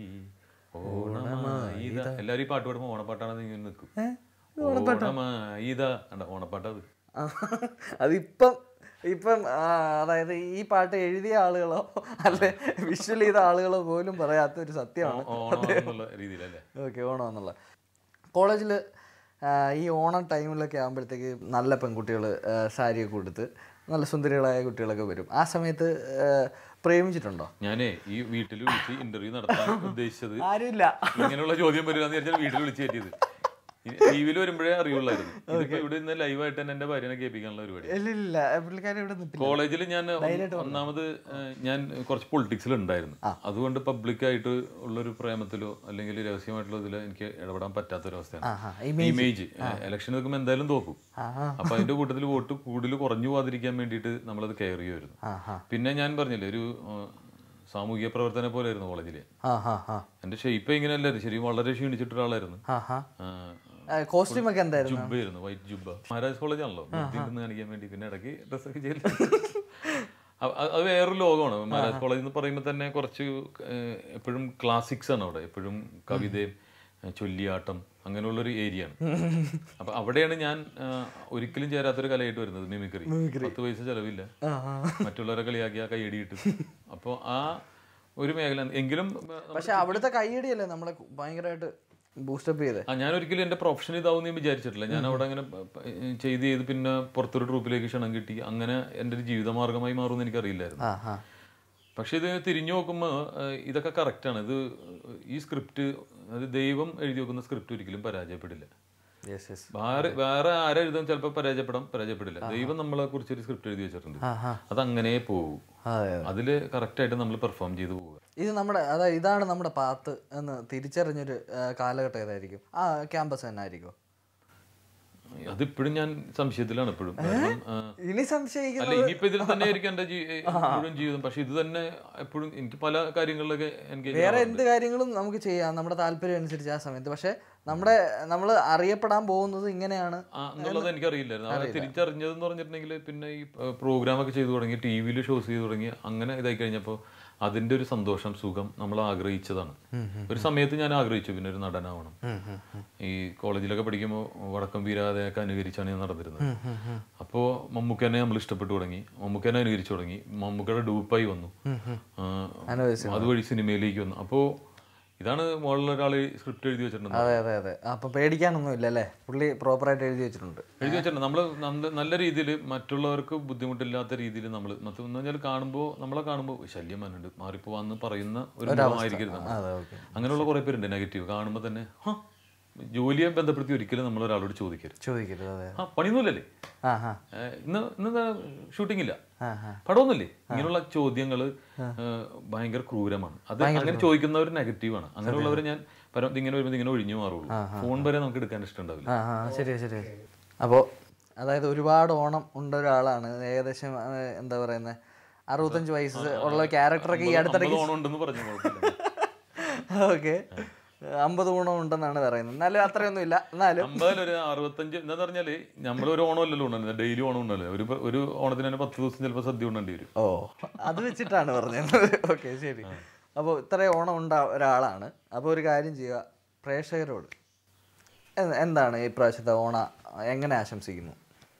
ഓണമായിത എല്ലാരും ഈ പാട്ട് പാടുമ്പോ ഓണപ്പാട്ടാണെന്ന് ഇങ്ങനെ നിൽക്കും ഓണമായിത അണ്ട ഓണപ്പാട്ട് അത് ആ, അതിപ്പം ഇപ്പം ആ, അതായത് ഈ പാട്ട് എഴുതിയ ആളുകളോ അല്ലെ വിഷ്വൽ ചെയ്ത ആളുകളോ പോലും പറയാത്ത ഒരു സത്യമാണ് ഓണം എന്നുള്ള രീതിയിലല്ലേ ഓക്കെ ഓണം എന്നുള്ള കോളേജിൽ ഈ ഓണം ടൈമിലൊക്കെ ആകുമ്പോഴത്തേക്ക് നല്ല പെൺകുട്ടികൾ സാരിയൊക്കെ കൊടുത്ത് നല്ല സുന്ദരികളായ കുട്ടികളൊക്കെ വരും ആ സമയത്ത് ആ, പ്രേമിച്ചിട്ടുണ്ടോ ഞാനേ ഈ വീട്ടിൽ വിളിച്ച് ഇന്റർവ്യൂ നടത്താൻ ഉദ്ദേശിച്ചത് ആരുമില്ല ഇങ്ങനെയുള്ള ചോദ്യം വരിക എന്ന് വിചാരിച്ചാൽ വീട്ടിൽ വിളിച്ച് കയറ്റിയത് ടി വിയിൽ വരുമ്പോഴേ അറിയുള്ളായിരുന്നു ഇതിപ്പോ ഇവിടെ നിന്ന് ലൈവായിട്ട് തന്നെ എന്റെ ഭാര്യനെ കേൾപ്പിക്കാനുള്ള പരിപാടി ഇല്ല ഇല്ല പുള്ളിക്കാരി ഇവിടെ നിൽപ്പില്ല കോളേജിൽ ഞാൻ ഒന്നാമത് ഏഹ്, ഞാൻ കുറച്ച് പൊളിറ്റിക്സിൽ ഉണ്ടായിരുന്നു അതുകൊണ്ട് പബ്ലിക്കായിട്ട് ഉള്ളൊരു പ്രേമത്തിലോ അല്ലെങ്കിൽ രഹസ്യമായിട്ടുള്ള ഇതിലോ എനിക്ക് ഇടപെടാൻ പറ്റാത്തൊരവസ്ഥയാണ് ആഹാ ഇമേജ് ഇലക്ഷൻ നിൽക്കുമ്പോൾ എന്തായാലും തോക്കും ആഹാ അപ്പൊ അതിന്റെ കൂട്ടത്തിൽ വോട്ട് കൂടുതൽ കുറഞ്ഞു പോകാതിരിക്കാൻ വേണ്ടിയിട്ട് നമ്മളത് കെയർ ചെയ്യുമായിരുന്നു ആഹാ പിന്നെ ഞാൻ പറഞ്ഞില്ലേ ഒരു ഏഹ്, സാമൂഹിക പ്രവർത്തനം പോലെയായിരുന്നു കോളേജിലെ ആ ഹാ ഹാ എന്റെ ഷേപ്പ് ഇങ്ങനെയല്ലായിരുന്നു ശരി വളരെ ക്ഷീണിച്ചിട്ട് ഒരാളായിരുന്നു ആ ഹാ ആ, കോസ്റ്റ്യൂം ഒക്കെ എന്തായിരുന്നു ജുബ്ബയായിരുന്നു വൈറ്റ് ജുബ്ബ മഹാരാജ് കോളേജ് ആണല്ലോ നിന്ന് കാണിക്കാൻ വേണ്ടി പിന്നെ ഇടയ്ക്ക് ഡ്രസ്സൊക്കെ ചെയ്യില്ല അ- അ- അത് വേറൊരു ലോകമാണ് മഹാരാജ് കോളേജ് എന്ന് പറയുമ്പോൾ തന്നെ കുറച്ച് ഏഹ്, എപ്പോഴും ക്ലാസിക്സ് ആണ് അവിടെ എപ്പോഴും കവിതയും ഏഹ്, ചൊല്ലിയാട്ടം അങ്ങനെയുള്ളൊരു ഏരിയ ആണ് അപ്പൊ അവിടെയാണ് ഞാൻ ആഹ്, ഒരിക്കലും ചേരാത്തൊരു കലയായിട്ട് വരുന്നത് മിമിക്രി പത്ത് പൈസ ചെലവില്ല ആ ആ മറ്റുള്ളവരെ കളിയാക്കി ആ കൈയടി കിട്ടും അപ്പോൾ ആ ഒരു മേഖല എങ്കിലും പക്ഷെ അവിടുത്തെ കൈയടിയല്ലേ നമ്മളെ ഭയങ്കരമായിട്ട് ബൂസ്റ്റപ്പ് ചെയ്തേ ആ ഞാൻ ഒരിക്കലും എന്റെ പ്രൊഫഷൻ ഇതാവും ഞാൻ വിചാരിച്ചിട്ടില്ല ഞാൻ അവിടെ അങ്ങനെ പ- പ- ചെയ്ത് ചെയ്ത് പിന്നെ പുറത്തൊരു ട്രൂപ്പിലേക്ക് ക്ഷണം കിട്ടി അങ്ങനെ എൻ്റെ ഒരു ജീവിതമാർഗമായി മാറുമെന്ന് എനിക്കറിയില്ലായിരുന്നു ആ ആ പക്ഷെ ഇത് തിരിഞ്ഞു നോക്കുമ്പോൾ ഇതൊക്കെ കറക്റ്റാണ് ഇത് ഈ സ്ക്രിപ്റ്റ് അത് ദൈവം എഴുതി വെക്കുന്ന സ്ക്രിപ്റ്റ് ഒരിക്കലും പരാജയപ്പെടില്ല യെസ് യെസ് വേറെ വേറെ ആരെഴുതാൻ ചിലപ്പോൾ പരാജയപ്പെടാം പരാജയപ്പെടില്ല ദൈവം നമ്മളെ കുറിച്ച് ഒരു സ്ക്രിപ്റ്റ് എഴുതി വെച്ചിട്ടുണ്ട് ആ ആ അത് അങ്ങനെ പോകും അതെ അതിൽ കറക്റ്റായിട്ട് നമ്മൾ പെർഫോം ചെയ്ത് പോവുക ഇത് നമ്മുടെ അതായത് ഇതാണ് നമ്മുടെ പാത്ത് എന്ന് തിരിച്ചറിഞ്ഞൊരു ആ, കാലഘട്ടം ഏതായിരിക്കും ആ ക്യാമ്പസ് തന്നെ ആയിരിക്കും അതിപ്പോഴും ഞാൻ സംശയത്തിലാണ് ഇപ്പോഴും കാരണം ആ, ഇനി സംശയിക്കുന്നു അല്ല ഇനിയിപ്പോ ഇതിൽ തന്നെ ആയിരിക്കും എന്റെ ജീ- മുഴുവൻ ജീവിതം പക്ഷെ ഇത് തന്നെ എപ്പോഴും എനിക്ക് പല കാര്യങ്ങളിലൊക്കെ എനിക്ക് വേറെ എന്ത് കാര്യങ്ങളും നമുക്ക് ചെയ്യാം നമ്മുടെ താല്പര്യം അനുസരിച്ച് ആ സമയത്ത് പക്ഷെ നമ്മുടെ നമ്മൾ അറിയപ്പെടാൻ പോകുന്നത് ഇങ്ങനെയാണ് ആ, എന്നുള്ളത് എനിക്കറിയില്ലായിരുന്നു അത് തിരിച്ചറിഞ്ഞതെന്ന് പറഞ്ഞിട്ടുണ്ടെങ്കിൽ പിന്നെ ഈ പ്രോഗ്രാം ഒക്കെ ചെയ്തു തുടങ്ങി ടി വിയിൽ ഷോസ് ചെയ്തു തുടങ്ങി അങ്ങനെ ഇതായി കഴിഞ്ഞപ്പോൾ അതിന്റെ ഒരു സന്തോഷം സുഖം നമ്മൾ ആഗ്രഹിച്ചതാണ് ഒരു സമയത്ത് ഞാൻ ആഗ്രഹിച്ചു പിന്നെ ഒരു നടനാവണം ഈ കോളേജിലൊക്കെ പഠിക്കുമ്പോൾ വടക്കം വീരാതെയൊക്കെ അനുകരിച്ചാണ് ഞാൻ നടന്നിരുന്നത് അപ്പോൾ മമ്മൂക്കനെ നമ്മൾ ഇഷ്ടപ്പെട്ടു തുടങ്ങി മമ്മൂക്കനെ അനുകരിച്ചു തുടങ്ങി മമ്മൂക്കയുടെ ഡൂപ്പായി വന്നു ആ, അനുഭവിച്ചു അതുവഴി സിനിമയിലേക്ക് വന്നു അപ്പോൾ ഇതാണ് മുകളിൽ ഒരാൾ സ്ക്രിപ്റ്റ് എഴുതി വെച്ചിട്ടുണ്ട് അതെ അതെ അതെ അപ്പൊ പേടിക്കാനൊന്നും ഇല്ല അല്ലേ പുള്ളി പ്രോപ്പറായിട്ട് എഴുതി വെച്ചിട്ടുണ്ട് എഴുതി വെച്ചിട്ടുണ്ട് നമ്മൾ നല്ല രീതിയിൽ മറ്റുള്ളവർക്ക് ബുദ്ധിമുട്ടില്ലാത്ത രീതിയിൽ നമ്മൾ എന്ന് പറഞ്ഞാൽ കാണുമ്പോൾ നമ്മളെ കാണുമ്പോൾ ശല്യം വന്നുണ്ട് മാറിപ്പോവാന്ന് പറയുന്ന ഒരു മുഖമായിരിക്കരുത് നമ്മൾ. അതെ ഓക്കെ അങ്ങനെയുള്ള കുറെ പേരുണ്ട് നെഗറ്റീവ് കാണുമ്പോൾ തന്നെ "ഹ, ജോലിയെ ബന്ധപ്പെടുത്തി ഒരിക്കലും നമ്മൾ ഒരാളോട് ചോദിക്കരുത് ചോദിക്കരുത് അതെ ആ പണിയൊന്നുമില്ലല്ലേ ആ ആ ഏ, ഇന്ന് ഇന്ന് ഷൂട്ടിംഗ് ഇല്ല ആ ആ പടമൊന്നുമില്ലേ ഇങ്ങനെയുള്ള ചോദ്യങ്ങൾ ഭയങ്കര ക്രൂരമാണ് അത് അങ്ങനെ ചോദിക്കുന്നവർ നെഗറ്റീവാണ് അങ്ങനെയുള്ളവർ ഞാൻ പരം ഇങ്ങനെ വരുമ്പോൾ ഇങ്ങനെ ഒഴിഞ്ഞു മാറുള്ളൂ ഫോൺ വരെ നമുക്ക് എടുക്കാൻ ഇഷ്ടമുണ്ടാവില്ല ആ ആ ശരിയാ ശരിയാ അപ്പോൾ അതായത് ഒരുപാട് ഓണം ഉണ്ട ഒരാളാണ് ഏകദേശം ആ, എന്താ പറയുന്നത് അറുപത്തഞ്ച് വയസ്സ് ഉള്ള ക്യാരക്ടറൊക്കെ ഈ അടുത്തിടയ്ക്ക് അമ്പത് ഓണം ഉണ്ടെന്ന് പറഞ്ഞു കുഴപ്പമില്ല ഓക്കെ അമ്പത് ഗുണം ഉണ്ടെന്നാണ് പറയുന്നത് എന്നാലും അത്രയൊന്നും ഇല്ല എന്നാലും അമ്പതിലൊരു അറുപത്തഞ്ച് എന്താ പറഞ്ഞാല് നമ്മളൊരു ഓണമല്ലല്ലോ ഉണ്ടല്ലോ ഡെയിലി ഓണം ഉണ്ടല്ലോ ഒരു പ- ഒരു ഓണത്തിന് തന്നെ പത്ത് ദിവസം ചിലപ്പോൾ സദ്യ ഉണ്ടേണ്ടി വരും ഓ അത് വെച്ചിട്ടാണ് പറഞ്ഞത് ഓക്കെ ശരി അപ്പോൾ ഇത്രയും ഓണം ഉണ്ട ഒരാളാണ് അപ്പോൾ ഒരു കാര്യം ചെയ്യുക പ്രേക്ഷകരോട് എന്ത്- എന്താണ് ഈ പ്രാവശ്യത്തെ ഓണ എങ്ങനെ ആശംസിക്കുന്നു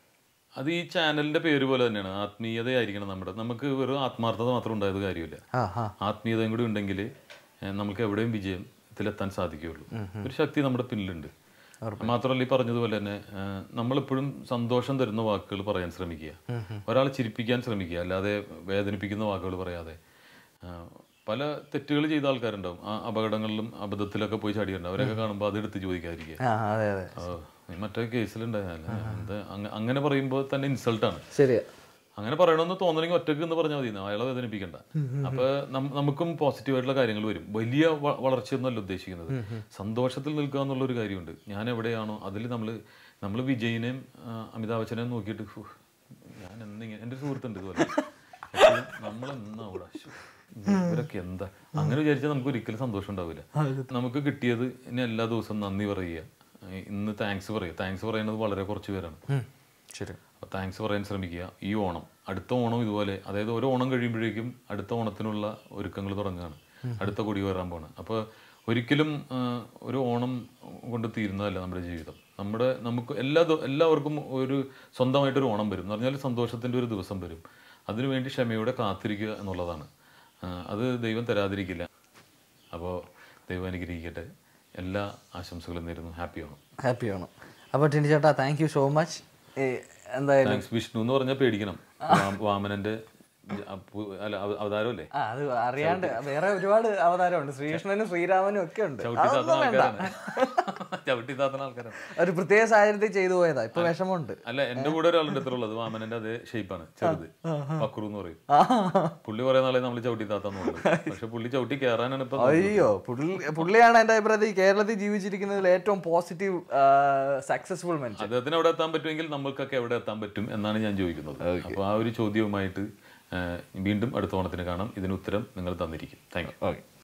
അത് ഈ ചാനലിന്റെ പേര് പോലെ തന്നെയാണ് ആത്മീയതയായിരിക്കണം നമ്മുടെ നമുക്ക് വെറും ആത്മാർത്ഥത മാത്രം ഉണ്ടായത് കാര്യമില്ല ആ ആ ആത്മീയതയും കൂടി ഉണ്ടെങ്കിൽ നമുക്ക് എവിടെയും വിജയത്തിലെത്താൻ സാധിക്കുകയുള്ളൂ ഒരു ശക്തി നമ്മുടെ പിന്നിലുണ്ട് മാത്രമല്ല ഈ പറഞ്ഞതുപോലെ തന്നെ ആ, നമ്മളെപ്പോഴും സന്തോഷം തരുന്ന വാക്കുകൾ പറയാൻ ശ്രമിക്കുക ഒരാളെ ചിരിപ്പിക്കാൻ ശ്രമിക്കുക അല്ലാതെ വേദനിപ്പിക്കുന്ന വാക്കുകൾ പറയാതെ ആ, പല തെറ്റുകൾ ചെയ്ത ആൾക്കാരുണ്ടാവും ആ അപകടങ്ങളിലും അബദ്ധത്തിലൊക്കെ പോയി ചാടിയിട്ടുണ്ടാവും അവരൊക്കെ കാണുമ്പോൾ അതെടുത്ത് ചോദിക്കാതിരിക്കുക ആ അതെ അതെ ആ, നീ മറ്റേ കേസിലുണ്ടായല്ല എന്താ അങ്ങ- അങ്ങനെ പറയുമ്പോൾ തന്നെ ഇൻസൾട്ടാണ് ശരിയാ അങ്ങനെ പറയണമെന്ന് തോന്നണമെങ്കിൽ ഒറ്റയ്ക്ക് എന്ന് പറഞ്ഞാൽ മതി അയാളെ വേദനിപ്പിക്കണ്ട അപ്പൊ നം- നമുക്കും പോസിറ്റീവായിട്ടുള്ള കാര്യങ്ങൾ വരും വലിയ വ- വളർച്ചയൊന്നുമല്ല ഉദ്ദേശിക്കുന്നത് സന്തോഷത്തിൽ നിൽക്കുക എന്നുള്ള ഒരു കാര്യമുണ്ട് ഞാൻ എവിടെയാണോ അതിൽ നമ്മൾ നമ്മൾ വിജയിനെയും ആ, അമിതാഭ് ബച്ചനെയും നോക്കിയിട്ട് "ഫു, ഞാൻ എന്നിങ്ങനെ എൻ്റെ ഒരു സുഹൃത്തുണ്ട് ഇതുപോലെ എപ്പോഴും നമ്മളെന്നാ അവിടെ ശ്ശോ, ഇവരൊക്കെ എന്താ അങ്ങനെ വിചാരിച്ചാൽ നമുക്ക് ഒരിക്കലും സന്തോഷം ഉണ്ടാവില്ല നമുക്ക് കിട്ടിയത് ഇനി എല്ലാ ദിവസവും നന്ദി പറയുക ഇന്ന് താങ്ക്സ് പറയുക താങ്ക്സ് പറയുന്നത് വളരെ കുറച്ച് പേരാണ് ശരി അപ്പോൾ താങ്ക്സ് പറയാൻ ശ്രമിക്കുക ഈ ഓണം അടുത്ത ഓണം ഇതുപോലെ അതായത് ഒരു ഓണം കഴിയുമ്പോഴേക്കും അടുത്ത ഓണത്തിനുള്ള ഒരുക്കങ്ങൾ തുടങ്ങുകയാണ് അടുത്ത കൊടി കയറാൻ പോണ് അപ്പോൾ ഒരിക്കലും ആ, ഒരു ഓണം കൊണ്ട് തീരുന്നതല്ല നമ്മുടെ ജീവിതം നമ്മുടെ നമുക്ക് എല്ലാ ദി- എല്ലാവർക്കും ഒരു സ്വന്തമായിട്ടൊരു ഓണം വരും എന്ന് പറഞ്ഞാൽ സന്തോഷത്തിൻ്റെ ഒരു ദിവസം വരും അതിനുവേണ്ടി ക്ഷമയോടെ കാത്തിരിക്കുക എന്നുള്ളതാണ് ആ, അത് ദൈവം തരാതിരിക്കില്ല അപ്പോൾ ദൈവം അനുഗ്രഹിക്കട്ടെ എല്ലാ ആശംസകളും നേരുന്നു ഹാപ്പി ഓണം ഹാപ്പി ആണ് അപ്പോൾ ടിനി ചേട്ടാ താങ്ക് യു സോ മച്ച് എന്തായാലും താങ്ക്സ് വിഷ്ണു എന്ന് പറഞ്ഞാൽ പേടിക്കണം വാ- വാമനന്റെ ജ- അപ്പു- അല്ല അവ- അവതാരമല്ലേ ആ അത് അറിയാണ്ട് വേറെ ഒരുപാട് അവതാരമുണ്ട് ശ്രീകൃഷ്ണനും ശ്രീരാമനും ഒക്കെ ഉണ്ട് ചവിട്ടി അതൊന്നും താത്തണ വേണ്ട ആൾക്കാരാണ് ചവിട്ടി താത്തണ ആൾക്കാരാണ് ഒരു പ്രത്യേക സാഹചര്യത്തിൽ ചെയ്തു പോയതാ ഇപ്പൊ വിഷമമുണ്ട് അല്ല എന്റെ കൂടെ ഒരാളുണ്ട് എത്ര ഉള്ളത് വാമനന്റെ അതേ ഷേപ്പാണ് ചെറുത് പക്രു എന്ന് പറയും ആ. പുള്ളി കുറെ നാളെ നമ്മൾ ചവിട്ടി താത്താന്ന് പറയുന്നത് പക്ഷെ പുള്ളി ചവിട്ടി കയറാനാണ് ഇപ്പൊ അയ്യോ പുള്ളി പുള്ളിയാണ് എൻ്റെ അഭിപ്രായത്തിൽ കേരളത്തിൽ ജീവിച്ചിരിക്കുന്നതിൽ ഏറ്റവും പോസിറ്റീവ് സക്സസ്ഫുൾ മനുഷ്യൻ അദ്ദേഹത്തിന് അവിടെ എത്താൻ പറ്റുമെങ്കിൽ നമ്മൾക്കൊക്കെ എവിടെ എത്താൻ പറ്റും എന്നാണ് ഞാൻ ചോദിക്കുന്നത് അപ്പോൾ ആ ഒരു ചോദ്യവുമായിട്ട് ആ, വീണ്ടും അടുത്ത ഓണത്തിന് കാണാം ഇതിന് ഉത്തരം നിങ്ങൾ തന്നിരിക്കും താങ്ക് യു ഓക്കെ